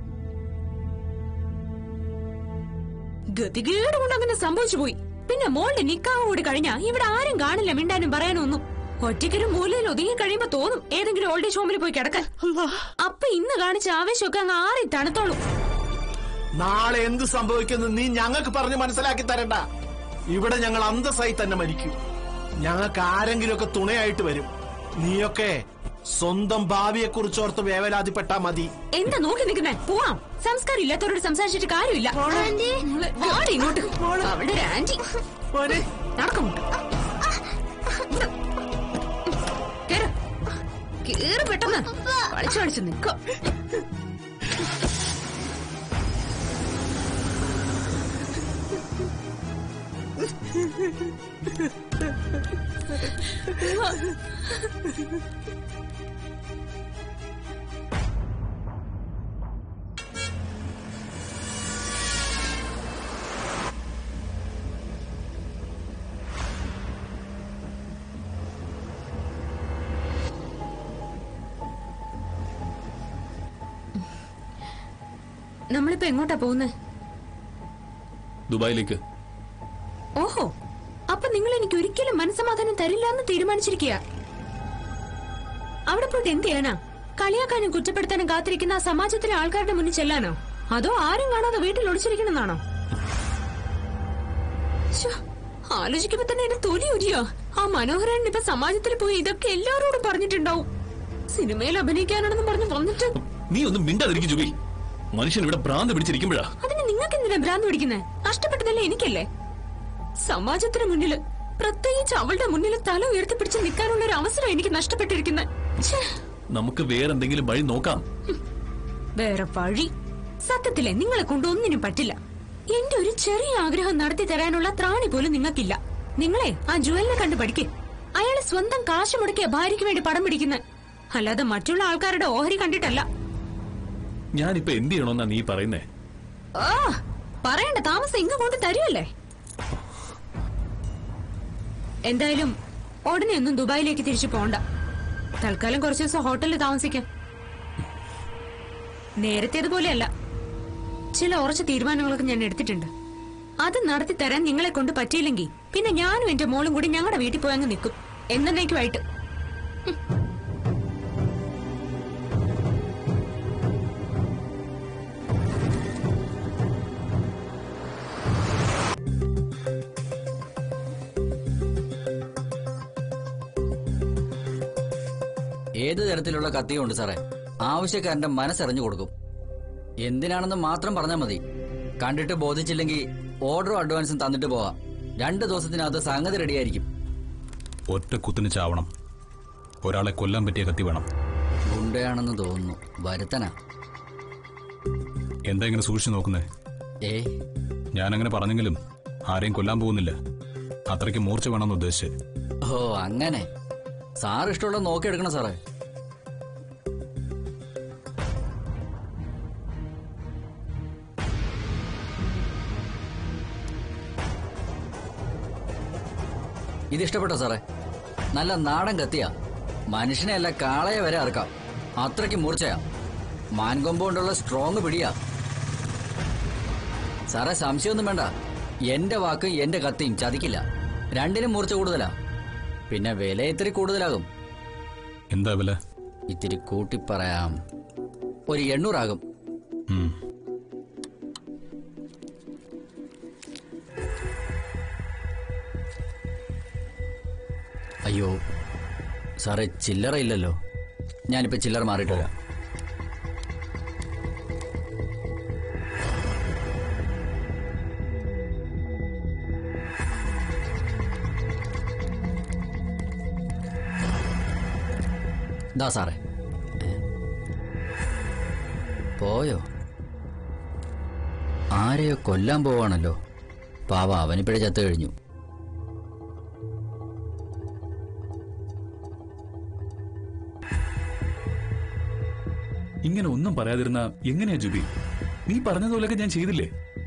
ഗതികേട് കൊണ്ട് അങ്ങനെ സംഭവിച്ചു പോയി പിന്നെ മോളുടെ നിക്കാഹ് കൂടി കഴിഞ്ഞാ ഇവിടെ ആരും കാണില്ല മിണ്ടാനും പറയാനും ഒന്നും ഒറ്റയ്ക്കൊരു മൂലയിൽ ഒതുങ്ങി കഴിയുമ്പോ തോന്നും ഏതെങ്കിലും ഓൾഡ് ഏജ് ഹോമിൽ പോയി കിടക്കാൻ അപ്പൊ ഇന്ന് കാണിച്ച ആവേശമൊക്കെ അങ്ങ് ആറി തണുത്തോളും നാളെ എന്ത് സംഭവിക്കുന്നു നീ ഞങ്ങൾക്ക് പറഞ്ഞ് മനസ്സിലാക്കി തരണ്ട ഇവിടെ ഞങ്ങൾ അന്തസ്സായി തന്നെ മരിക്കും ഞങ്ങൾക്ക് ആരെങ്കിലുമൊക്കെ തുണയായിട്ട് വരും നീയൊക്കെ സ്വന്തം ഭാവിയെ കുറിച്ചോർത്ത് വേവലാതിപ്പെട്ടാ മതി എന്താ നോക്കി നിൽക്കുന്നേ പോവാം സംസ്കാരം ഇല്ലാത്തവരോട് സംസാരിച്ചിട്ട് കാര്യമില്ല മോളെ, വാടി ഇങ്ങോട്ട് അവളുടെ ഒരു ആന്റി നടക്കും കേറ് കേറ് പെട്ടെന്ന് കളിച്ചു കളിച്ചു നിക്കോ നമ്മളിപ്പോ എങ്ങോട്ടാ പോകുന്നത് ദുബായിലേക്ക് ഓഹോ അപ്പൊ നിങ്ങൾ എനിക്ക് ഒരിക്കലും മനസ്സമാധാനം തരില്ല എന്ന് തീരുമാനിച്ചിരിക്കുക അവിടെ പോയിട്ട് എന്ത് ചെയ്യാനാ കളിയാക്കാനും കുറ്റപ്പെടുത്താനും കാത്തിരിക്കുന്ന ആ സമാജത്തിലെ ആൾക്കാരുടെ മുന്നിൽ ചെല്ലാനോ അതോ ആരും കാണാതെ വീട്ടിൽ ഒളിച്ചിരിക്കണമെന്നാണോ ശ്ശോ, ആലോചിക്കുമ്പോ തന്നെ എന്റെ തൊലി ഉരിയോ ആ മനോഹരൻ ഇപ്പൊ സമാജത്തിൽ പോയി ഇതൊക്കെ എല്ലാവരോടും പറഞ്ഞിട്ടുണ്ടാവും സിനിമയിൽ അഭിനയിക്കാനാണെന്ന് പറഞ്ഞ് വന്നിട്ട് നീ ഒന്നും മിണ്ടാതിരിക്കും ജുബി മനുഷ്യൻ ഇവിടെ ഭ്രാന്ത് പിടിച്ചിരിക്കുമ്പോഴാ അതിന് നിങ്ങൾക്ക് എന്തിനാ ഭ്രാന്ത് പിടിക്കുന്നത് നഷ്ടപ്പെട്ടതല്ലേ എനിക്കല്ലേ സമാജത്തിന് മുന്നില് പ്രത്യേകിച്ച് അവളുടെ മുന്നിൽ തല ഉയർത്തിപ്പിടിച്ച് നിൽക്കാനുള്ള ഒരു അവസരം എനിക്ക് നഷ്ടപ്പെട്ടിരിക്കുന്നത് ഛേ, നമുക്ക് വേറെന്തെങ്കിലും വഴി നോക്കാം വേറെ വഴി സത്യത്തിലെ നിങ്ങളെ കൊണ്ട് ഒന്നിനും പറ്റില്ല എന്റെ ഒരു ചെറിയ ആഗ്രഹം നടത്തി തരാനുള്ള ത്രാണി പോലും നിങ്ങൾക്കില്ല നിങ്ങളെ ആ ജുവലിനെ കണ്ടു പഠിക്ക് അയാള് സ്വന്തം കാശ് മുടക്കിയ ഭാര്യയ്ക്ക് വേണ്ടി പടം പിടിക്കുന്നത് അല്ലാതെ മറ്റുള്ള ആൾക്കാരുടെ ഓഹരി കണ്ടിട്ടല്ല ഞാനിപ്പോ എന്ത് ചെയ്യണമെന്നാ നീ പറയുന്നേ ആ പറയണ്ട താമസം ഇങ്ങ് കൊണ്ട് തരുമല്ലേ എന്തായാലും ഉടനെ ഒന്നും ദുബായിലേക്ക് തിരിച്ചു പോണ്ട തൽക്കാലം കുറച്ച് ദിവസം ഹോട്ടലിൽ താമസിക്കാം നേരത്തേതുപോലെയല്ല ചില ഉറച്ച തീരുമാനങ്ങളൊക്കെ ഞാൻ എടുത്തിട്ടുണ്ട് അത് നടത്തി തരാൻ നിങ്ങളെ കൊണ്ട് പറ്റിയില്ലെങ്കിൽ പിന്നെ ഞാനും എന്റെ മോളും കൂടി ഞങ്ങളുടെ വീട്ടിൽ പോയി അങ്ങ് നിൽക്കും എന്നേക്കുമായിട്ട് ഏത് തരത്തിലുള്ള കത്തിയും ഉണ്ട് സാറേ ആവശ്യക്കാരന്റെ മനസ്സറിഞ്ഞു കൊടുക്കും എന്തിനാണെന്ന് മാത്രം പറഞ്ഞാൽ മതി കണ്ടിട്ട് ബോധിച്ചില്ലെങ്കിൽ ഓർഡറും അഡ്വാൻസും തന്നിട്ട് പോവാം രണ്ട് ദിവസത്തിനകത്ത് സംഗതി റെഡിയായിരിക്കും ഒറ്റ കുത്തിന് ചാവണം ഒരാളെ കൊല്ലാൻ പറ്റിയ കത്തി വേണം ഗുണ്ടയാണെന്ന് തോന്നുന്നു വരുത്തനാ എന്താ ഇങ്ങനെ സൂക്ഷിച്ചു നോക്കുന്നേ ഏ ഞാനങ്ങനെ പറഞ്ഞെങ്കിലും ആരെയും കൊല്ലാൻ പോകുന്നില്ല അത്രയ്ക്ക് മൂർച്ച വേണമെന്ന് ഉദ്ദേശിച്ച് ഓ അങ്ങനെ സാർ ഇഷ്ടമുള്ള നോക്കിയെടുക്കണം സാറേ ഇത് ഇഷ്ടപ്പെട്ടോ സാറേ നല്ല നാടൻ കത്തിയാ മനുഷ്യനെ അല്ല കാളയെ വരെ അറക്കാം അത്രയ്ക്ക് മൂർച്ചയാ മാൻകൊമ്പ് കൊണ്ടുള്ള സ്ട്രോങ് പിടിയാ സാറേ സംശയമൊന്നും വേണ്ട എന്റെ വാക്കും എന്റെ കത്തിയും ചതിക്കില്ല രണ്ടിനും മൂർച്ച കൂടുതലാ പിന്നെ വില ഇത്തിരി കൂടുതലാകും എന്താ വില ഇത്തിരി കൂട്ടി പറയാം ഒരു എണ്ണൂറാകും ഉം. അയ്യോ സാറേ ചില്ലറ ഇല്ലല്ലോ ഞാനിപ്പോ ചില്ലറ മാറിയിട്ട് വരാം ദാ സാറേ ഏ? പോയോ ആരെയോ കൊല്ലാൻ പോവാണല്ലോ പാവ അവനിപ്പോഴേ ചത്തു കഴിഞ്ഞു ഇങ്ങനെ ഒന്നും പറയാതിരുന്ന എങ്ങനെയാ ജുബി നീ പറഞ്ഞതുപോലൊക്കെ ഞാൻ ചെയ്തില്ലേ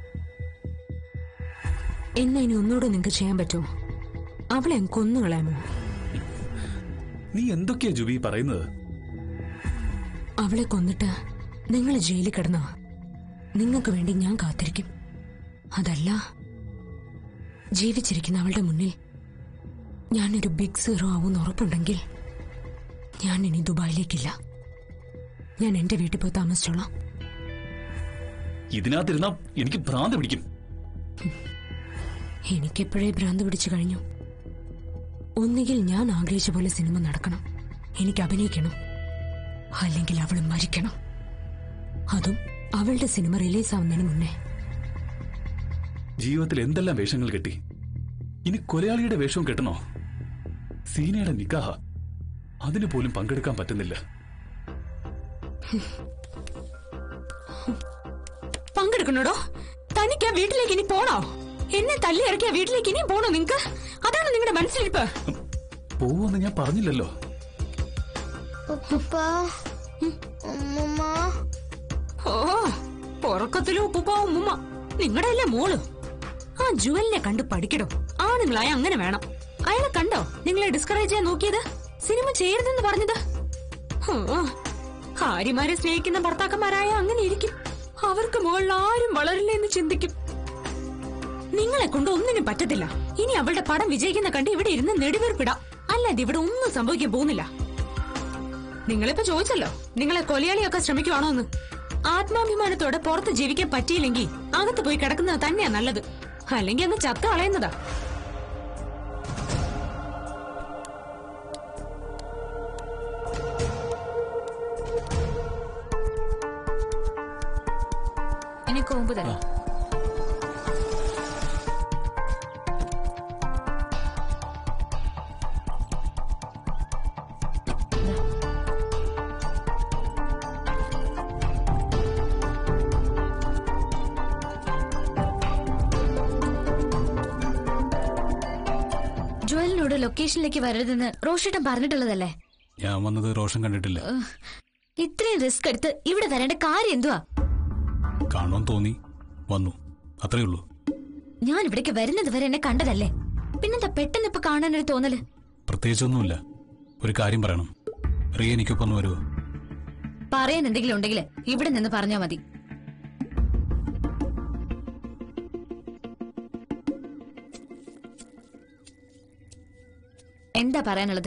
എന്നെ ഇനി ഒന്നുകൂടെ നിങ്ങൾക്ക് ചെയ്യാൻ പറ്റുമോ അവളെ അങ്ങ് കൊന്നുകളയാമോ നീ എന്തൊക്കെയാ ജുബി പറയുന്നത് അവളെ കൊന്നിട്ട് നിങ്ങൾ ജയിലിൽ കിടന്നോ നിങ്ങൾക്ക് വേണ്ടി ഞാൻ കാത്തിരിക്കും അതല്ല ജീവിച്ചിരിക്കുന്ന അവളുടെ മുന്നിൽ ഞാനൊരു ബിഗ് സീറോ ആവുമെന്ന് ഉറപ്പുണ്ടെങ്കിൽ ഞാൻ ഇനി ദുബായിലേക്കില്ല ഞാൻ എന്റെ വീട്ടിൽ പോയി താമസിച്ചോളാം ഇതിനകത്തിരുന്നാ എനിക്ക് ഭ്രാന്ത് പിടിക്കും എനിക്കെപ്പോഴേ ഭ്രാന്ത് പിടിച്ചു കഴിഞ്ഞു ഒന്നുകിൽ ഞാൻ ആഗ്രഹിച്ച പോലെ സിനിമ നടക്കണം എനിക്ക് അഭിനയിക്കണം അല്ലെങ്കിൽ അവൾ മരിക്കണം അതും അവളുടെ സിനിമ റിലീസ് ആവുന്നതിന് മുന്നേ ജീവിതത്തിൽ എന്തെല്ലാം വേഷങ്ങൾ കെട്ടി ഇനി കൊലയാളിയുടെ വേഷവും കെട്ടണോ സീനയുടെ നിക്കാഹ അതിന് പോലും പങ്കെടുക്കാൻ പറ്റുന്നില്ല പങ്കെടുക്കണോടോ തനിക്ക് ആ വീട്ടിലേക്ക് ഇനി പോണോ എന്നെ തല്ലി ഇറക്കിയ വീട്ടിലേക്ക് ഇനിയും പോണോ നിങ്ങക്ക് അതാണ് നിങ്ങളുടെ മനസ്സിലിരിപ്പ് പോവെന്ന് ഞാൻ പറഞ്ഞില്ലല്ലോ ഉപ്പ ഉമ്മ ഓ പൊറക്കത്തിലും ഉപ്പുപ്പാവും ഉമ്മ നിങ്ങളുടെ അല്ലേ മോള് ആ ജുവലിനെ കണ്ട് പഠിക്കടോ ആണുങ്ങളായ അങ്ങനെ വേണം അയാളെ കണ്ടോ നിങ്ങളെ ഡിസ്കറേജ് ചെയ്യാൻ നോക്കിയത് സിനിമ ചെയ്യരുതെന്ന് പറഞ്ഞത് ഹോ, ഭാര്യമാരെ സ്നേഹിക്കുന്ന ഭർത്താക്കന്മാരായ അങ്ങനെ ഇരിക്കും അവർക്ക് മുകളിൽ ആരും വളരില്ല എന്ന് ചിന്തിക്കും നിങ്ങളെ കൊണ്ട് ഒന്നിനും പറ്റത്തില്ല ഇനി അവളുടെ പടം വിജയിക്കുന്ന കണ്ട് ഇവിടെ ഇരുന്ന് നെടുവീർപ്പിടാം അല്ലാതെ ഇവിടെ ഒന്നും സംഭവിക്കാൻ പോകുന്നില്ല നിങ്ങളിപ്പോ ചോദിച്ചല്ലോ നിങ്ങളെ കൊലയാളിയൊക്കെ ശ്രമിക്കുവാണോ എന്ന് ആത്മാഭിമാനത്തോടെ പുറത്ത് ജീവിക്കാൻ പറ്റിയില്ലെങ്കിൽ അകത്ത് പോയി കിടക്കുന്നത് തന്നെയാ നല്ലത് അല്ലെങ്കിൽ അങ്ങ് ചത്ത കളയുന്നതാ ഇനി കോമ്പ് തരാം ജുവലിനോട് ലൊക്കേഷനിലേക്ക് വരരുതെന്ന് റോഷേട്ടൻ പറഞ്ഞിട്ടുള്ളതല്ലേ ഞാൻ വന്നത് റോഷൻ കണ്ടിട്ടില്ല ഉഹ്. ഇത്രയും റിസ്ക് എടുത്ത് ഇവിടെ വരേണ്ട കാര്യം എന്തുവാ കാണുമെന്ന് തോന്നി വന്നു അത്രേ ഉള്ളൂ ഞാൻ ഇവിടേക്ക് വരുന്നത് വരെ എന്നെ കണ്ടതല്ലേ പിന്നെന്താ പെട്ടെന്ന് ഇപ്പൊ കാണാനൊരു തോന്നല് പ്രത്യേകിച്ചൊന്നുമില്ല ഒരു കാര്യം പറയണം റിയ എനിക്കൊപ്പം ഒന്ന് വരുമോ പറയാൻ എന്തെങ്കിലും ഉണ്ടെങ്കിൽ ഇവിടെ നിന്ന് പറഞ്ഞാ മതി എന്താ പറയാനുള്ളത്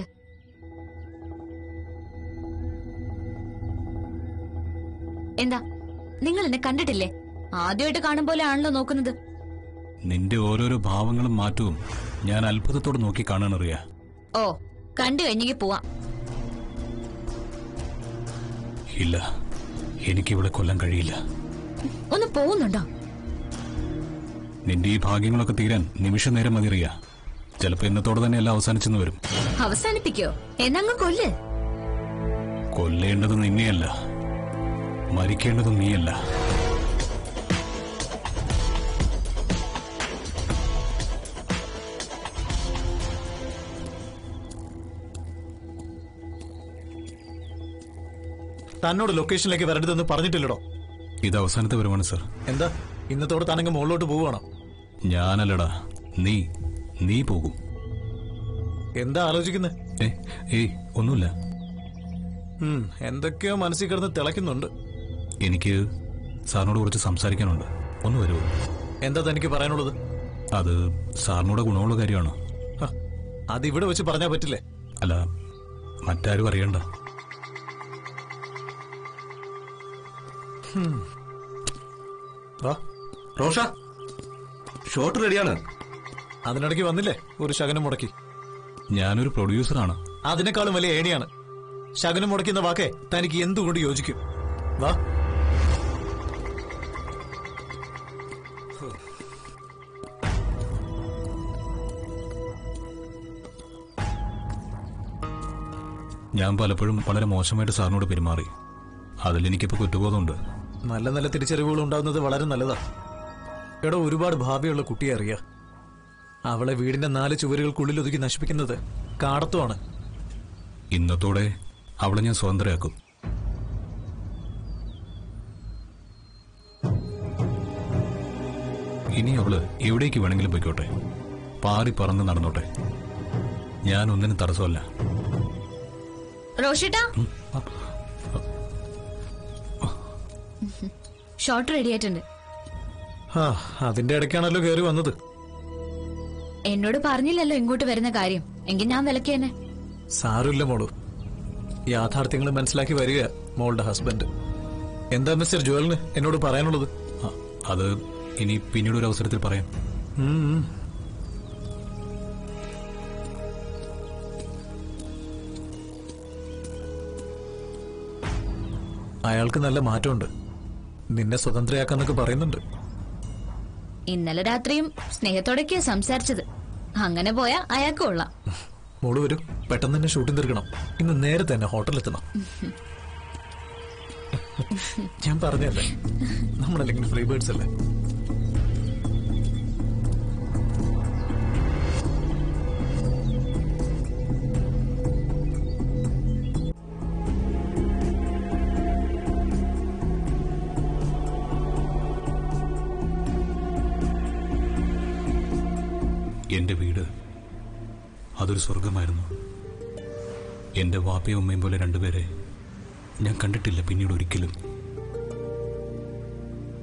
എന്താ നിങ്ങൾ എന്നെ കണ്ടിട്ടില്ലേ ആദ്യമായിട്ട് കാണും പോലെ ആണല്ലോ നോക്കുന്നത് നിന്റെ ഓരോരോ ഭാവങ്ങളും മാറ്റവും ഞാൻ അത്ഭുതത്തോടെ നോക്കി കാണാൻ റിയ ഓ കണ്ടു കഴിഞ്ഞെങ്കിൽ പോവാം ഇല്ല എനിക്കിവിടെ കൊല്ലാൻ കഴിയില്ല ഒന്ന് പോകുന്നുണ്ടോ നിന്റെ ഈ ഭാഗ്യങ്ങളൊക്കെ തീരാൻ നിമിഷ നേരം മതി റിയ ചിലപ്പോ ഇന്നത്തോടെ തന്നെ എല്ലാം അവസാനിച്ചെന്ന് വരും അവസാനിപ്പിക്കോ എന്നങ്ങ് കൊല്ല് കൊല്ലേണ്ടത് നിന്നെയല്ല മരിക്കേണ്ടതും നീയല്ല തന്നോട് ലൊക്കേഷനിലേക്ക് വരരുതെന്ന് പറഞ്ഞിട്ടില്ലടോ ഇത് അവസാനത്തെ വരുമാണ് സർ എന്താ ഇന്നത്തോടെ താനങ്ങ് മുകളിലോട്ട് പോവുകയാണോ ഞാനല്ലടാ നീ നീ പോകും എന്താ ആലോചിക്കുന്നത് ഏ ഏയ് ഒന്നുമില്ല എന്തൊക്കെയോ മനസ്സിൽ കിടന്ന് തിളയ്ക്കുന്നുണ്ട് എനിക്ക് സാറിനോട് കുറച്ച് സംസാരിക്കാനുണ്ട് ഒന്ന് വരുമോ എന്താ തനിക്ക് പറയാനുള്ളത് അത് സാറിനോട് ഗുണമുള്ള കാര്യമാണ് ഹ, അതിവിടെ വെച്ച് പറഞ്ഞാ പറ്റില്ലേ അല്ല മറ്റാരും അറിയണ്ട ഹും. റോഷ ഷോട്ട് റെഡിയാണ് അതിനിടയ്ക്ക് വന്നില്ലേ ഒരു ശകനം മുടക്കി ഞാനൊരു പ്രൊഡ്യൂസറാണ് അതിനേക്കാളും വലിയ ഏണിയാണ് ശകനം മുടക്കുന്ന വാക്കേ തനിക്ക് എന്തുകൊണ്ട് യോജിക്കും വാ ഞാൻ പലപ്പോഴും വളരെ മോശമായിട്ട് സാറിനോട് പെരുമാറി അതിലെനിക്കിപ്പോ കുറ്റബോധമുണ്ട് നല്ല നല്ല തിരിച്ചറിവുകൾ ഉണ്ടാവുന്നത് വളരെ നല്ലതാ എടോ ഒരുപാട് ഭാവിയുള്ള കുട്ടിയെ അറിയാ അവളെ വീടിന്റെ നാല് ചുവരുകൾക്കുള്ളിൽ ഒതുക്കി നശിപ്പിക്കുന്നത് കാടത്തുമാണ് ഇന്നത്തോടെ അവളെ ഞാൻ സ്വതന്ത്രയാക്കും ഇനി അവള് എവിടേക്ക് വേണമെങ്കിലും പോയിക്കോട്ടെ പാറി പറന്ന് നടന്നോട്ടെ ഞാൻ ഒന്നിനും തടസ്സമല്ല റോഷിട്ടാ ഷോട്ട് റെഡി ആയിട്ടുണ്ട് ആ അതിന്റെ ഇടയ്ക്കാണല്ലോ കയറി വന്നത് എന്നോട് പറഞ്ഞില്ലല്ലോ ഇങ്ങോട്ട് വരുന്ന കാര്യം എങ്കിൽ ഞാൻ വിലക്ക് തന്നെ സാരമില്ല മോളു യാഥാർത്ഥ്യങ്ങൾ മനസ്സിലാക്കി വരിക മോളുടെ ഹസ്ബൻഡ് എന്താ മിസ്റ്റർ ജോലിന് എന്നോട് പറയാനുള്ളത് ആ, അത് ഇനി പിന്നീട് ഒരു അവസരത്തിൽ പറയാം ഉം, ഉം. അയാൾക്ക് നല്ല മാറ്റമുണ്ട് നിന്നെ സ്വതന്ത്രയാക്കാന്നൊക്കെ പറയുന്നുണ്ട് ഇന്നലെ രാത്രിയും സ്നേഹത്തോടൊക്കെയാ സംസാരിച്ചത് അങ്ങനെ പോയാ അയാൾക്ക് കൊള്ളാം മോള് വരും പെട്ടെന്ന് തന്നെ ഷൂട്ടിംഗ് തീർക്കണം ഇന്ന് നേരെ തന്നെ ഹോട്ടലിലെത്തണം ഞാൻ പറഞ്ഞല്ലേ നമ്മളല്ലെങ്കിൽ ഫ്രീ ബേർഡ്സ് അല്ലേ എന്റെ വീട് അതൊരു സ്വർഗമായിരുന്നു എന്റെ വാപ്പയും ഉമ്മയും പോലെ രണ്ടുപേരെ ഞാൻ കണ്ടിട്ടില്ല പിന്നീട് ഒരിക്കലും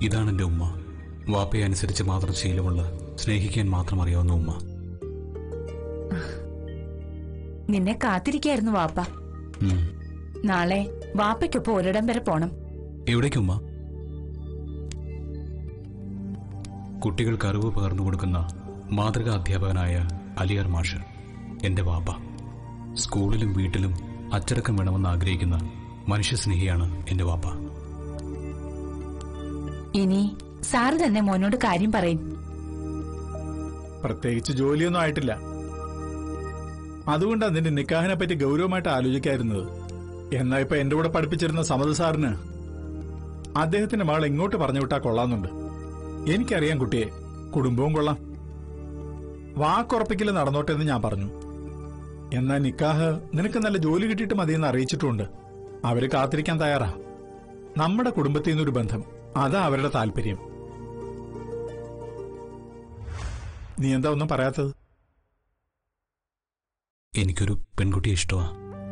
ഇതാണ് എന്റെ ഉമ്മ വാപ്പയെ അനുസരിച്ച് മാത്രം ശീലമുള്ള സ്നേഹിക്കാൻ മാത്രം അറിയാവുന്ന ഉമ്മ നിന്നെ കാത്തിരിക്കായിരുന്നു വാപ്പ ഉം. നാളെ വാപ്പയ്ക്കൊപ്പം ഒരിടം വരെ പോണം എവിടേക്ക് ഉമ്മ കുട്ടികൾക്ക് അറിവ് പകർന്നു കൊടുക്കുന്ന മാതൃകാ അധ്യാപകനായ അലിയാർ മാഷ് എന്റെ വാപ്പ സ്കൂളിലും വീട്ടിലും അച്ചടക്കം വേണമെന്ന് ആഗ്രഹിക്കുന്ന മനുഷ്യസ്നേഹിയാണ് എന്റെ വാപ്പ ഇനി സാറ് തന്നെ മോനോട് കാര്യം പറയും പ്രത്യേകിച്ച് ജോലിയൊന്നും ആയിട്ടില്ല അതുകൊണ്ടാണ് നിന്റെ നിക്കാഹിനെ പറ്റി ഗൗരവമായിട്ട് ആലോചിക്കായിരുന്നത് എന്നാ ഇപ്പൊ എന്റെ കൂടെ പഠിപ്പിച്ചിരുന്ന സമത് സാറിന് അദ്ദേഹത്തിന്റെ മകൾ എങ്ങോട്ട് പറഞ്ഞു വിട്ടാ കൊള്ളാന്നുണ്ട് എനിക്കറിയാം കുട്ടിയെ കുടുംബവും കൊള്ളാം വാക്കുറപ്പിക്കൽ നടന്നോട്ടെ എന്ന് ഞാൻ പറഞ്ഞു എന്നാ നിക്കാഹ് നിനക്ക് നല്ല ജോലി കിട്ടിയിട്ട് മതിയെന്ന് അറിയിച്ചിട്ടുണ്ട് അവര് കാത്തിരിക്കാൻ തയ്യാറാ നമ്മുടെ കുടുംബത്തിൽ നിന്നൊരു ബന്ധം അതാ അവരുടെ താല്പര്യം നീ എന്താ ഒന്നും പറയാത്തത് എനിക്കൊരു പെൺകുട്ടിയെ ഇഷ്ടമാ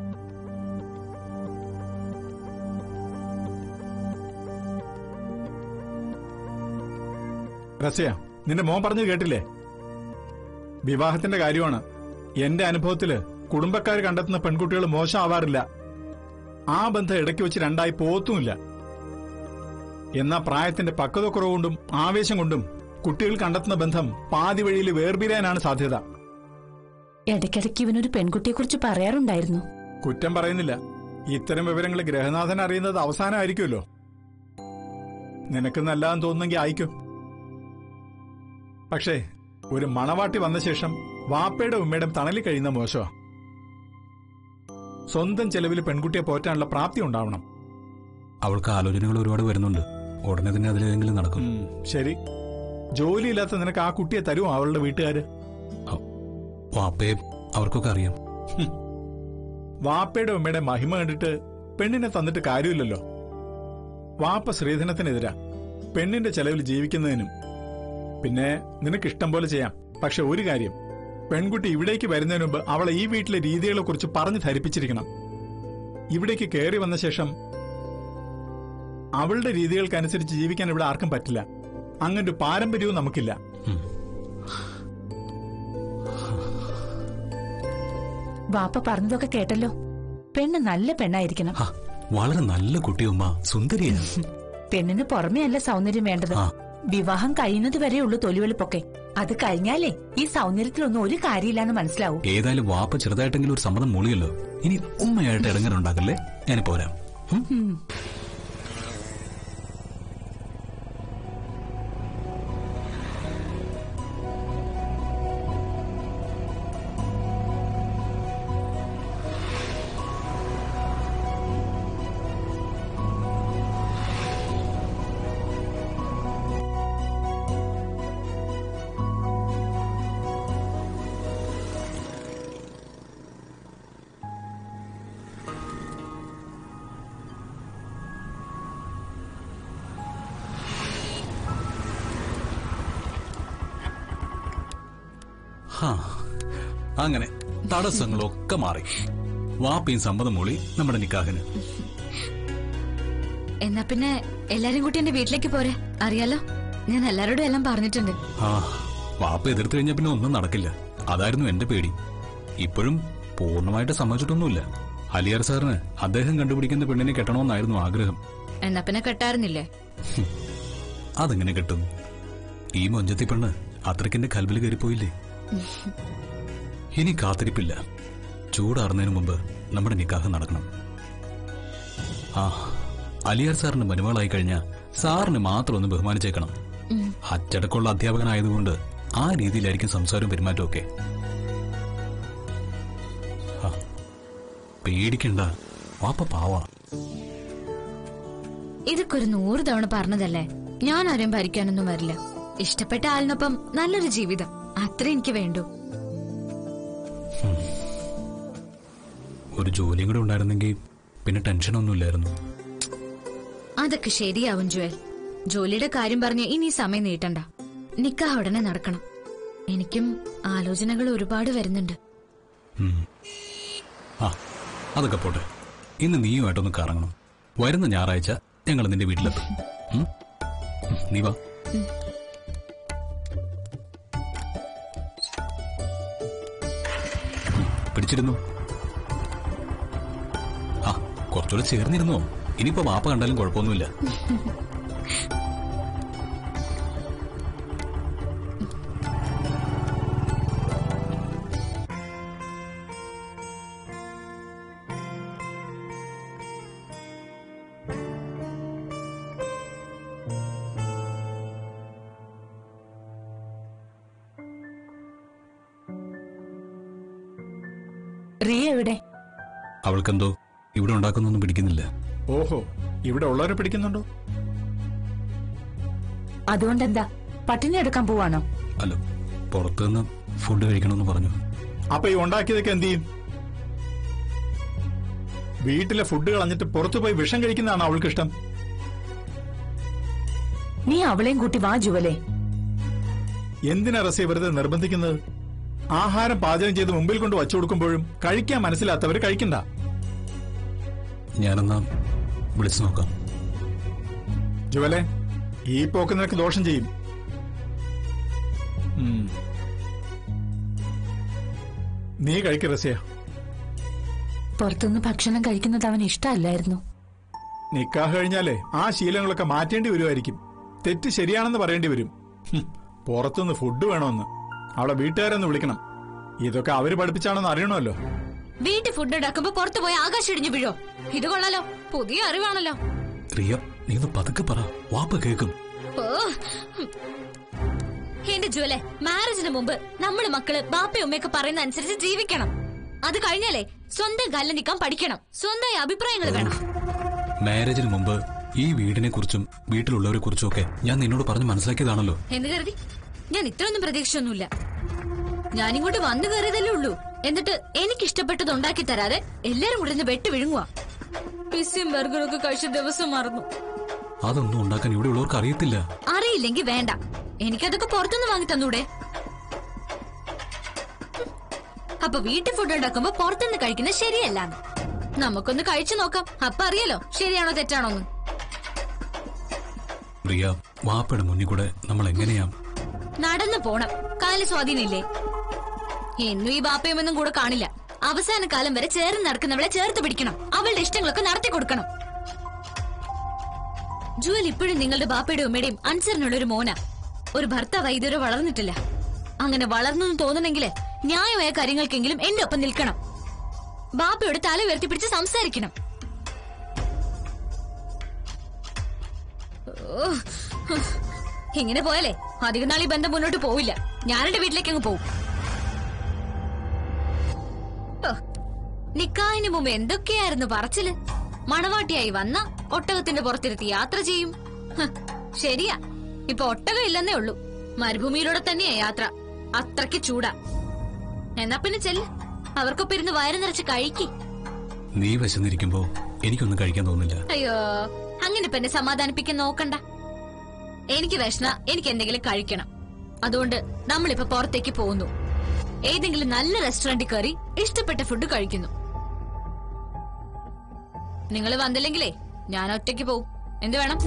റസ്യ നിന്റെ മോൻ പറഞ്ഞു കേട്ടില്ലേ വിവാഹത്തിന്റെ കാര്യമാണ് എന്റെ അനുഭവത്തില് കുടുംബക്കാർ കണ്ടെത്തുന്ന പെൺകുട്ടികൾ മോശമാവാറില്ല ആ ബന്ധം ഇടയ്ക്ക് വെച്ച് രണ്ടായി പോത്തുമില്ല എന്നാ പ്രായത്തിന്റെ പക്വതക്കുറവ് കൊണ്ടും ആവേശം കൊണ്ടും കുട്ടികൾ കണ്ടെത്തുന്ന ബന്ധം പാതി വഴിയിൽ വേർപിരിയാനാണ് സാധ്യത ഇടയ്ക്കിടയ്ക്ക് ഇവനൊരു പെൺകുട്ടിയെക്കുറിച്ച് പറയാറുണ്ടായിരുന്നു കുറ്റം പറയുന്നില്ല ഇത്തരം വിവരങ്ങൾ ഗ്രഹനാഥൻ അറിയുന്നത് അവസാനമായിരിക്കുമല്ലോ നിനക്ക് നല്ലതെന്ന് തോന്നുന്നെങ്കിൽ അയക്കും പക്ഷേ ഒരു മണവാട്ടി വന്ന ശേഷം വാപ്പയുടെ ഉമ്മയുടെ തണലിൽ കഴിയുന്ന മോശമാ സ്വന്തം ചെലവിൽ പെൺകുട്ടിയെ പോറ്റാനുള്ള പ്രാപ്തി ഉണ്ടാവണം അവൾക്ക് ആലോചനകൾ ഒരുപാട് വരുന്നുണ്ട് ഉടനെ തന്നെ അതിലേതെങ്കിലും നടക്കും ശരി ജോലിയില്ലാത്ത നിനക്ക് ആ കുട്ടിയെ തരുമോ അവളുടെ വീട്ടുകാര് വാപ്പയെ അവർക്കൊക്കെ അറിയാം വാപ്പയുടെ ഉമ്മയുടെ മഹിമ കണ്ടിട്ട് പെണ്ണിനെ തന്നിട്ട് കാര്യമില്ലല്ലോ വാപ്പ സ്ത്രീധനത്തിനെതിരാ പെണ്ണിന്റെ ചെലവിൽ ജീവിക്കുന്നതിനും പിന്നെ നിനക്ക് ഇഷ്ടം പോലെ ചെയ്യാം പക്ഷെ ഒരു കാര്യം പെൺകുട്ടി ഇവിടേക്ക് വരുന്നതിന് മുമ്പ് അവളെ ഈ വീട്ടിലെ രീതികളെ കുറിച്ച് പറഞ്ഞു ധരിപ്പിച്ചിരിക്കണം ഇവിടേക്ക് കയറി വന്ന ശേഷം അവളുടെ രീതികൾക്കനുസരിച്ച് ജീവിക്കാൻ ഇവിടെ ആർക്കും പറ്റില്ല അങ്ങനൊരു പാരമ്പര്യവും നമുക്കില്ല വാപ്പ പറഞ്ഞതൊക്കെ കേട്ടല്ലോ പെണ്ണ് നല്ല പെണ്ണായിരിക്കണം വളരെ നല്ല കുട്ടി ഉമ്മ സുന്ദരിയാണ് പെണ്ണിന് പുറമേ അല്ല സൗന്ദര്യം വേണ്ടത് വിവാഹം കഴിയുന്നത് വരെയുള്ളൂ തൊലിവെളുപ്പൊക്കെ അത് കഴിഞ്ഞാലേ ഈ സൗന്ദര്യത്തിലൊന്നും ഒരു കാര്യമില്ലാന്ന് മനസ്സിലാവും ഏതായാലും വാപ്പ ചെറുതായിട്ടെങ്കിലും ഒരു സമ്മതം മൂളിയല്ലോ ഇനി ഉമ്മയായിട്ട് ഇടങ്ങറുണ്ടാക്കല്ലേ ഞാൻ പോരാം ഉം. ഹാ അങ്ങനെ തടസ്സങ്ങളൊക്കെ മാറി വാപ്പയും സമ്മതം മൂളി നമ്മുടെ നിക്കാഹിന് എന്നാ പിന്നെ എല്ലാരും കൂട്ടി എന്റെ വീട്ടിലേക്ക് പോരെ അറിയാലോ ഞാൻ എല്ലാരോടും എല്ലാം പറഞ്ഞിട്ടുണ്ട് ആ വാപ്പ എതിർത്ത് കഴിഞ്ഞാൽ പിന്നെ ഒന്നും നടക്കില്ല അതായിരുന്നു എന്റെ പേടി ഇപ്പോഴും പൂർണ്ണമായിട്ട് സമ്മതിച്ചിട്ടൊന്നുമില്ല അലിയാർ സാറിന് അദ്ദേഹം കണ്ടുപിടിക്കുന്ന പെണ്ണിനെ കെട്ടണമെന്നായിരുന്നു ആഗ്രഹം എന്നാ പിന്നെ കെട്ടാറുന്നില്ലേ അതെങ്ങനെ കിട്ടും ഈ മൊഞ്ചത്തി പെണ്ണ് അത്രയ്ക്കെന്റെ കൽവിൽ കയറിപ്പോയില്ലേ ഇനി കാത്തിരിപ്പില്ല ചൂടാറുന്നതിന് മുമ്പ് നമ്മുടെ നിക്കാഹ് നടക്കണം ആ അലിയാർ സാറിന്റെ മരുമകളായി കഴിഞ്ഞാൽ സാറിന് മാത്രം ഒന്ന് ബഹുമാനിച്ചേക്കണം ഉം. അച്ചടക്കമുള്ള അധ്യാപകനായതുകൊണ്ട് ആ രീതിയിലായിരിക്കും സംസാരവും പെരുമാറ്റവും ഒക്കെ ആ, പേടിക്കണ്ട വാപ്പ പാവാ ഇതൊക്കെ ഒരു നൂറ് തവണ പറഞ്ഞതല്ലേ ഞാൻ ആരെയും ഭരിക്കാനൊന്നും വരില്ല ഇഷ്ടപ്പെട്ട ആളിനൊപ്പം നല്ലൊരു ജീവിതം അത്ര എനിക്ക് വേണ്ടു ഒരു ജോലിയും കൂടെ ഉണ്ടായിരുന്നെങ്കിൽ പിന്നെ ടെൻഷനൊന്നുമില്ലായിരുന്നു അതൊക്കെ ശരിയാവും ജുവൽ ജോലിയുടെ കാര്യം പറഞ്ഞ് ഇനി സമയം നീട്ടണ്ട നിക്കാഹ് ഉടനെ നടക്കണം എനിക്കും ആലോചനകൾ ഒരുപാട് വരുന്നുണ്ട് ഉം. ആ അതൊക്കെ പോട്ടെ ഇന്ന് നീയുമായിട്ടൊന്ന് കറങ്ങണം വരുന്ന ഞായറാഴ്ച ഞങ്ങൾ നിന്റെ വീട്ടിലെത്തും ഉം? നീ വാ പിടിച്ചിരുന്നു ആ കുറച്ചുകൂടെ ചേർന്നിരുന്നോ ഇനിയിപ്പോ വാപ്പ കണ്ടാലും കുഴപ്പമൊന്നുമില്ല റിയ എവിടെ അവൾക്കെന്തോ ഇവിടെ ഉണ്ടാക്കുന്നൊന്നും പിടിക്കുന്നില്ല ഓഹോ ഇവിടെ ഉള്ളവരെ പിടിക്കുന്നുണ്ടോ അതുകൊണ്ടെന്താ പട്ടിണി എടുക്കാൻ പോവാണോ അല്ല പുറത്തുനിന്ന് ഫുഡ് കഴിക്കണമെന്ന് പറഞ്ഞു അപ്പൊ ഈ ഉണ്ടാക്കിയതൊക്കെ എന്ത് ചെയ്യും വീട്ടിലെ ഫുഡ് കളഞ്ഞിട്ട് പുറത്തു പോയി വിഷം കഴിക്കുന്നതാണ് അവൾക്ക് ഇഷ്ടം നീ അവളെയും കൂട്ടി വാ ജുവലേ എന്തിനാ റസിയ വെറുതെ നിർബന്ധിക്കുന്നത് ആഹാരം പാചകം ചെയ്ത് മുമ്പിൽ കൊണ്ട് വച്ചു കൊടുക്കുമ്പോഴും കഴിക്കാൻ മനസ്സിലാത്തവര് കഴിക്കണ്ട ഞാനെന്നാ വിളിച്ചു നോക്കാം ജുവലെ ഈ പോക്ക് നിനക്ക് ദോഷം ചെയ്യും ഉം. നീ കഴിക്ക റസിയ പുറത്തുനിന്ന് ഭക്ഷണം കഴിക്കുന്നത് അവന് ഇഷ്ടമല്ലായിരുന്നു നിക്കാഹ് കഴിഞ്ഞാലേ ആ ശീലങ്ങളൊക്കെ മാറ്റേണ്ടി വരുമായിരിക്കും തെറ്റ് ശരിയാണെന്ന് പറയേണ്ടി വരും ഹും, പുറത്തുനിന്ന് ഫുഡ് വേണമെന്ന് അവളെ വീട്ടുകാരെന്ന് വിളിക്കണം ഇതൊക്കെ അവര് പഠിപ്പിച്ചാണെന്ന് അറിയണമല്ലോ വീട്ടിൽ ഫുഡ് ഉണ്ടാക്കുമ്പോ പുറത്തു പോയി ആകാശം ഇടിഞ്ഞു വീഴോ ഇത് കൊള്ളാലോ പുതിയ അറിവാണല്ലോ റിയ നീ ഒന്ന് പതുക്കെ പറ വാപ്പ കേൾക്കും ഓ എന്റെ ജുവലെ മാരേജിന് മുമ്പ് നമ്മള് മക്കള് ബാപ്പയും ഉമ്മയൊക്കെ പറയുന്ന അനുസരിച്ച് ജീവിക്കണം അത് കഴിഞ്ഞാലേ സ്വന്തം കാലിൽ നിൽക്കാൻ പഠിക്കണം സ്വന്തം അഭിപ്രായങ്ങൾ വേണം മാരേജിന് മുമ്പ് ഈ വീടിനെ കുറിച്ചും വീട്ടിലുള്ളവരെ കുറിച്ചും ഒക്കെ ഞാൻ നിന്നോട് പറഞ്ഞ് മനസ്സിലാക്കിയതാണല്ലോ എന്ന് കരുതി ഞാൻ ഇത്രയൊന്നും പ്രതീക്ഷിച്ചൊന്നുമില്ല ഞാനിങ്ങോട്ട് വന്നു കയറിയതല്ലേ ഉള്ളൂ എന്നിട്ട് എനിക്ക് ഇഷ്ടപ്പെട്ടത് ഉണ്ടാക്കി തരാതെ എല്ലാരും കൂടെ വെട്ടി വിഴുങ്ങുക പിസ്സയും ബർഗറും ഒക്കെ കഴിച്ച ദിവസം മറന്നു അതൊന്നും ഉണ്ടാക്കാൻ ഇവിടെ ഉള്ളവർക്ക് അറിയത്തില്ല അറിയില്ലെങ്കിൽ വേണ്ട എനിക്കതൊക്കെ പുറത്തുനിന്ന് വാങ്ങി തന്നൂടെ അപ്പൊ വീട്ടിൽ ഫുഡ് ഉണ്ടാക്കുമ്പോ പുറത്തുനിന്ന് കഴിക്കുന്നത് ശരിയല്ലാന്ന് നമുക്കൊന്ന് കഴിച്ചു നോക്കാം അപ്പൊ അറിയാലോ ശരിയാണോ തെറ്റാണോന്ന് റിയ വാപ്പയുടെ മുന്നിൽ കൂടെ നമ്മൾ എങ്ങനെയാ നടന്നു പോണം കാല സ്വാധീനില്ലേ എന്നും ഈ ബാപ്പയുമൊന്നും കൂടെ കാണില്ല അവസാന കാലം വരെ ചേർന്ന് നടക്കുന്നവളെ ചേർത്ത് പിടിക്കണം അവളുടെ ഇഷ്ടങ്ങളൊക്കെ നടത്തി കൊടുക്കണം ജുവൽ ഇപ്പോഴും നിങ്ങളുടെ ബാപ്പയുടെ ഉമ്മയുടെയും അനുസരണുള്ള ഒരു മോന ഒരു ഭർത്താവ് ഇതുവരെ വളർന്നിട്ടില്ല അങ്ങനെ വളർന്നു എന്ന് തോന്നണെങ്കില് ന്യായമായ കാര്യങ്ങൾക്കെങ്കിലും എന്റെ ഒപ്പം നിൽക്കണം ബാപ്പയോട് തല ഉയർത്തിപ്പിടിച്ച് സംസാരിക്കണം ഓ, ഇങ്ങനെ പോയാലേ അധികം നാൾ ഈ ബന്ധം മുന്നോട്ട് പോവില്ല ഞാൻ എന്റെ വീട്ടിലേക്ക് അങ്ങ് പോവും ഓ, നിക്കാഹിന് മുമ്പ് എന്തൊക്കെയായിരുന്നു പറച്ചില് മണവാട്ടിയായി വന്ന ഒട്ടകത്തിന്റെ പുറത്തിരുത്തി യാത്ര ചെയ്യും ഹ്, ശരിയാ ഇപ്പൊ ഒട്ടകം ഇല്ലെന്നേ ഉള്ളൂ മരുഭൂമിയിലൂടെ തന്നെയാ യാത്ര അത്രയ്ക്ക് ചൂടാ എന്നാ പിന്നെ ചെല്ല് അവർക്കൊപ്പം ഇരുന്ന് വയറ് നിറച്ച് കഴിക്കി നീ വിശന്നിരിക്കുമ്പോ എനിക്കൊന്നും കഴിക്കാൻ തോന്നില്ല അയ്യോ അങ്ങനെ ഇപ്പൊ എന്നെ സമാധാനിപ്പിക്കാൻ നോക്കണ്ട എനിക്ക് വിഷണ എനിക്ക് എന്തെങ്കിലും കഴിക്കണം അതുകൊണ്ട് നമ്മളിപ്പോ പുറത്തേക്ക് പോകുന്നു ഏതെങ്കിലും നല്ല റെസ്റ്റോറന്റിൽ കയറി ഇഷ്ടപ്പെട്ട ഫുഡ് കഴിക്കുന്നു നിങ്ങൾ വന്നില്ലെങ്കിലേ ഞാൻ ഒറ്റയ്ക്ക് പോവും എന്ത് വേണം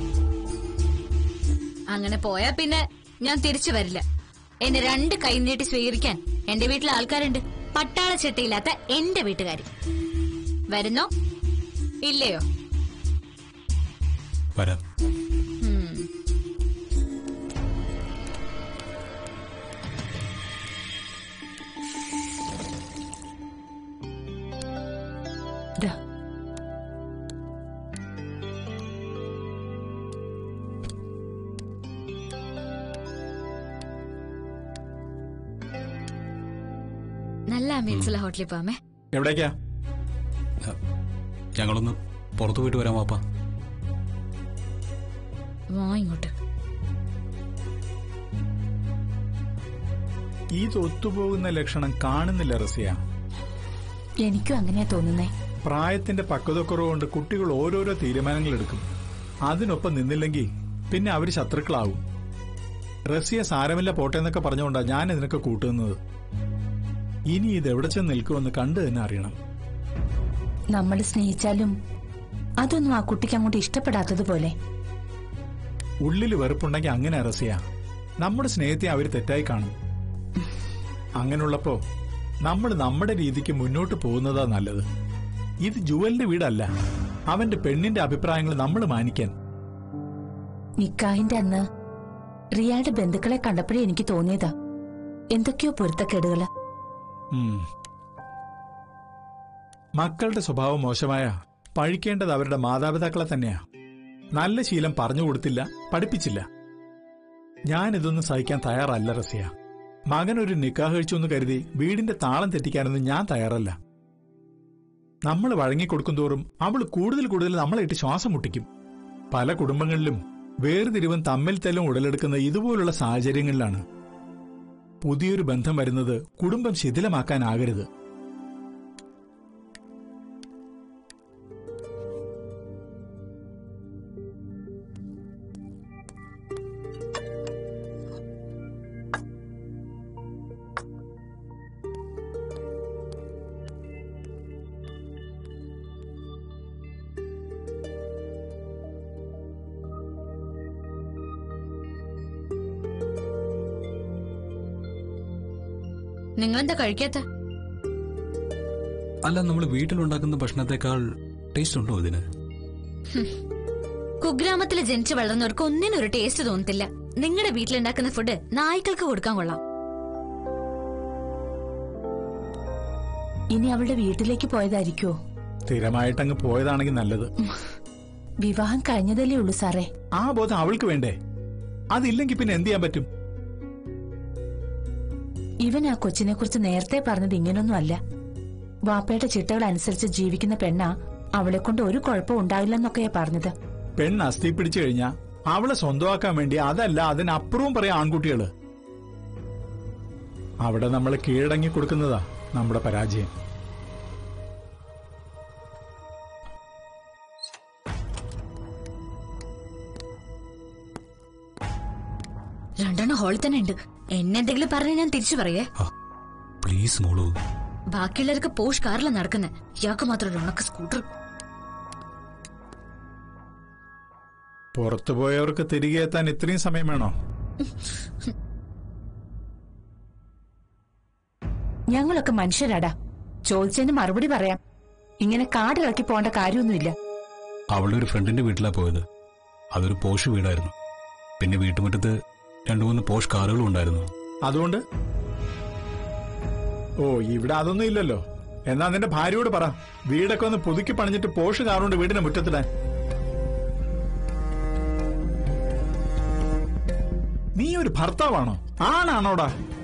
അങ്ങനെ പോയാ പിന്നെ ഞാൻ തിരിച്ചു വരില്ല എന്നെ രണ്ട് കൈ നീട്ടി സ്വീകരിക്കാൻ എന്റെ വീട്ടിലെ ആൾക്കാരുണ്ട് പട്ടാള ചെട്ടയില്ലാത്ത എന്റെ വീട്ടുകാർ വരുന്നോ ഇല്ലയോ വരാം ഉം. ദാ. നല്ല അമീൻസുള്ള ഹോട്ടലിൽ പോവാമേ എവിടേക്കാ ഞങ്ങളൊന്ന് പുറത്തു പോയിട്ട് വരാം വാപ്പ വാ ഇങ്ങോട്ട് ഇത് ഒത്തുപോകുന്ന ലക്ഷണം കാണുന്നില്ല റസിയ എനിക്കും അങ്ങനെയാ തോന്നുന്നേ പ്രായത്തിന്റെ പക്വതക്കുറവ് കൊണ്ട് കുട്ടികൾ ഓരോരോ തീരുമാനങ്ങൾ എടുക്കും അതിനൊപ്പം നിന്നില്ലെങ്കിൽ പിന്നെ അവര് ശത്രുക്കളാവും റസിയ സാരമില്ല പോട്ടെ എന്നൊക്കെ പറഞ്ഞുകൊണ്ടാ ഞാൻ ഇതിനൊക്കെ കൂട്ടുന്നത് ഇനി ഇത് എവിടെ ചെന്ന് നിൽക്കുമെന്ന് കണ്ടു തന്നെ അറിയണം നമ്മൾ സ്നേഹിച്ചാലും അതൊന്നും ആ കുട്ടിക്ക് അങ്ങോട്ട് ഇഷ്ടപ്പെടാത്തതുപോലെ ഉള്ളിൽ വെറുപ്പുണ്ടെങ്കിൽ അങ്ങനെ റസിയ നമ്മുടെ സ്നേഹത്തെ അവർ തെറ്റായി കാണും അങ്ങനെയുള്ളപ്പോ നമ്മൾ നമ്മുടെ രീതിക്ക് മുന്നോട്ട് പോകുന്നതാ നല്ലത് ഇത് ജുവലിന്റെ വീടല്ല അവന്റെ പെണ്ണിന്റെ അഭിപ്രായങ്ങൾ നമ്മൾ മാനിക്കാൻ നിക്കാഹിന്റെ അന്ന് റിയയുടെ ബന്ധുക്കളെ കണ്ടപ്പോഴേ എനിക്ക് തോന്നിയതാ എന്തൊക്കെയോ പൊരുത്തക്കേടുകള് ഉം. മക്കളുടെ സ്വഭാവം മോശമായ പഴിക്കേണ്ടത് അവരുടെ മാതാപിതാക്കളെ തന്നെയാ നല്ല ശീലം പറഞ്ഞു കൊടുത്തില്ല പഠിപ്പിച്ചില്ല ഞാനിതൊന്നും സഹിക്കാൻ തയ്യാറല്ല റസിയ മകൻ ഒരു നിക്കാഹ് കഴിച്ചു എന്ന് കരുതി വീടിന്റെ താളം തെറ്റിക്കാനൊന്നും ഞാൻ തയ്യാറല്ല നമ്മൾ വഴങ്ങിക്കൊടുക്കും തോറും അവൾ കൂടുതൽ കൂടുതൽ നമ്മളെ ഇട്ട് ശ്വാസം മുട്ടിക്കും പല കുടുംബങ്ങളിലും വേർതിരിവും തമ്മിൽ തല്ലും ഉടലെടുക്കുന്ന ഇതുപോലുള്ള സാഹചര്യങ്ങളിലാണ് പുതിയൊരു ബന്ധം വരുന്നത് കുടുംബം ശിഥിലമാക്കാനാകരുത് നിങ്ങളെന്താ കഴിക്കാത്ത അല്ല നമ്മൾ വീട്ടിലുണ്ടാക്കുന്ന ഭക്ഷണത്തെക്കാൾ ടേസ്റ്റ് ഉണ്ടോ ഇതിന് കുഗ്രാമത്തിൽ ജനിച്ചു വളർന്നവർക്ക് ഒന്നിനും ഒരു ടേസ്റ്റ് തോന്നത്തില്ല നിങ്ങളുടെ വീട്ടിലുണ്ടാക്കുന്ന ഫുഡ് നായ്ക്കൾക്ക് കൊടുക്കാൻ കൊള്ളാം ഇനി അവളുടെ വീട്ടിലേക്ക് പോയതായിരിക്കോ സ്ഥിരമായിട്ടങ്ങ് പോയതാണെങ്കിൽ നല്ലത് വിവാഹം കഴിഞ്ഞതല്ലേ ഉള്ളൂ സാറേ ആ ബോധം അവൾക്ക് വേണ്ടേ അതില്ലെങ്കിൽ പിന്നെ എന്ത് ചെയ്യാൻ പറ്റും ഇവൻ ആ കൊച്ചിനെ കുറിച്ച് നേരത്തെ പറഞ്ഞത് ഇങ്ങനൊന്നും അല്ല വാപ്പയുടെ ചിട്ടകൾ അനുസരിച്ച് ജീവിക്കുന്ന പെണ്ണാ അവളെ കൊണ്ട് ഒരു കുഴപ്പം ഉണ്ടാവില്ലെന്നൊക്കെയാ പറഞ്ഞത് പെണ്ണ് അസ്ഥി പിടിച്ചു കഴിഞ്ഞാ അവളെ സ്വന്തമാക്കാൻ വേണ്ടി അതല്ല അതിനപ്പുറവും പറയാം ആൺകുട്ടികള് അവിടെ നമ്മൾ കീഴടങ്ങി കൊടുക്കുന്നതാ നമ്മുടെ പരാജയം രണ്ടെണ്ണം ഹോളിൽ തന്നെ ഉണ്ട് എന്നെ എന്തെങ്കിലും പറഞ്ഞാൽ ഞാൻ തിരിച്ചു പറയേ പ്ലീസ് മോളു ബാക്കിയുള്ളവർക്ക് പോഷ് കാറിലാണ് നടക്കുന്നത് ഇയാൾക്ക് മാത്രം ഒരു ഉണക്ക സ്കൂട്ടർ പുറത്തു പോയവർക്ക് തിരികെ എത്താൻ ഇത്രയും സമയം വേണോ ഞങ്ങളൊക്കെ മനുഷ്യരാടാ ചോദിച്ചതിന് മറുപടി പറയാം ഇങ്ങനെ കാടിറക്കി പോകേണ്ട കാര്യമൊന്നുമില്ല അവളുടെ ഒരു ഫ്രണ്ടിന്റെ വീട്ടിലാ പോയത് അതൊരു പോഷ് വീടായിരുന്നു പിന്നെ വീട്ടുമുറ്റത്ത് രണ്ടു മൂന്ന് പോഷ് കാറുകളും ഉണ്ടായിരുന്നു അതുകൊണ്ട് ഓ ഇവിടെ അതൊന്നും ഇല്ലല്ലോ എന്നാ നിന്റെ ഭാര്യയോട് പറ വീടൊക്കെ ഒന്ന് പുതുക്കി പണിഞ്ഞിട്ട് പോഷ് കാറുകൊണ്ട് വീടിന്റെ മുറ്റത്തിടാൻ നീ ഒരു ഭർത്താവാണോ ആണാണോടാ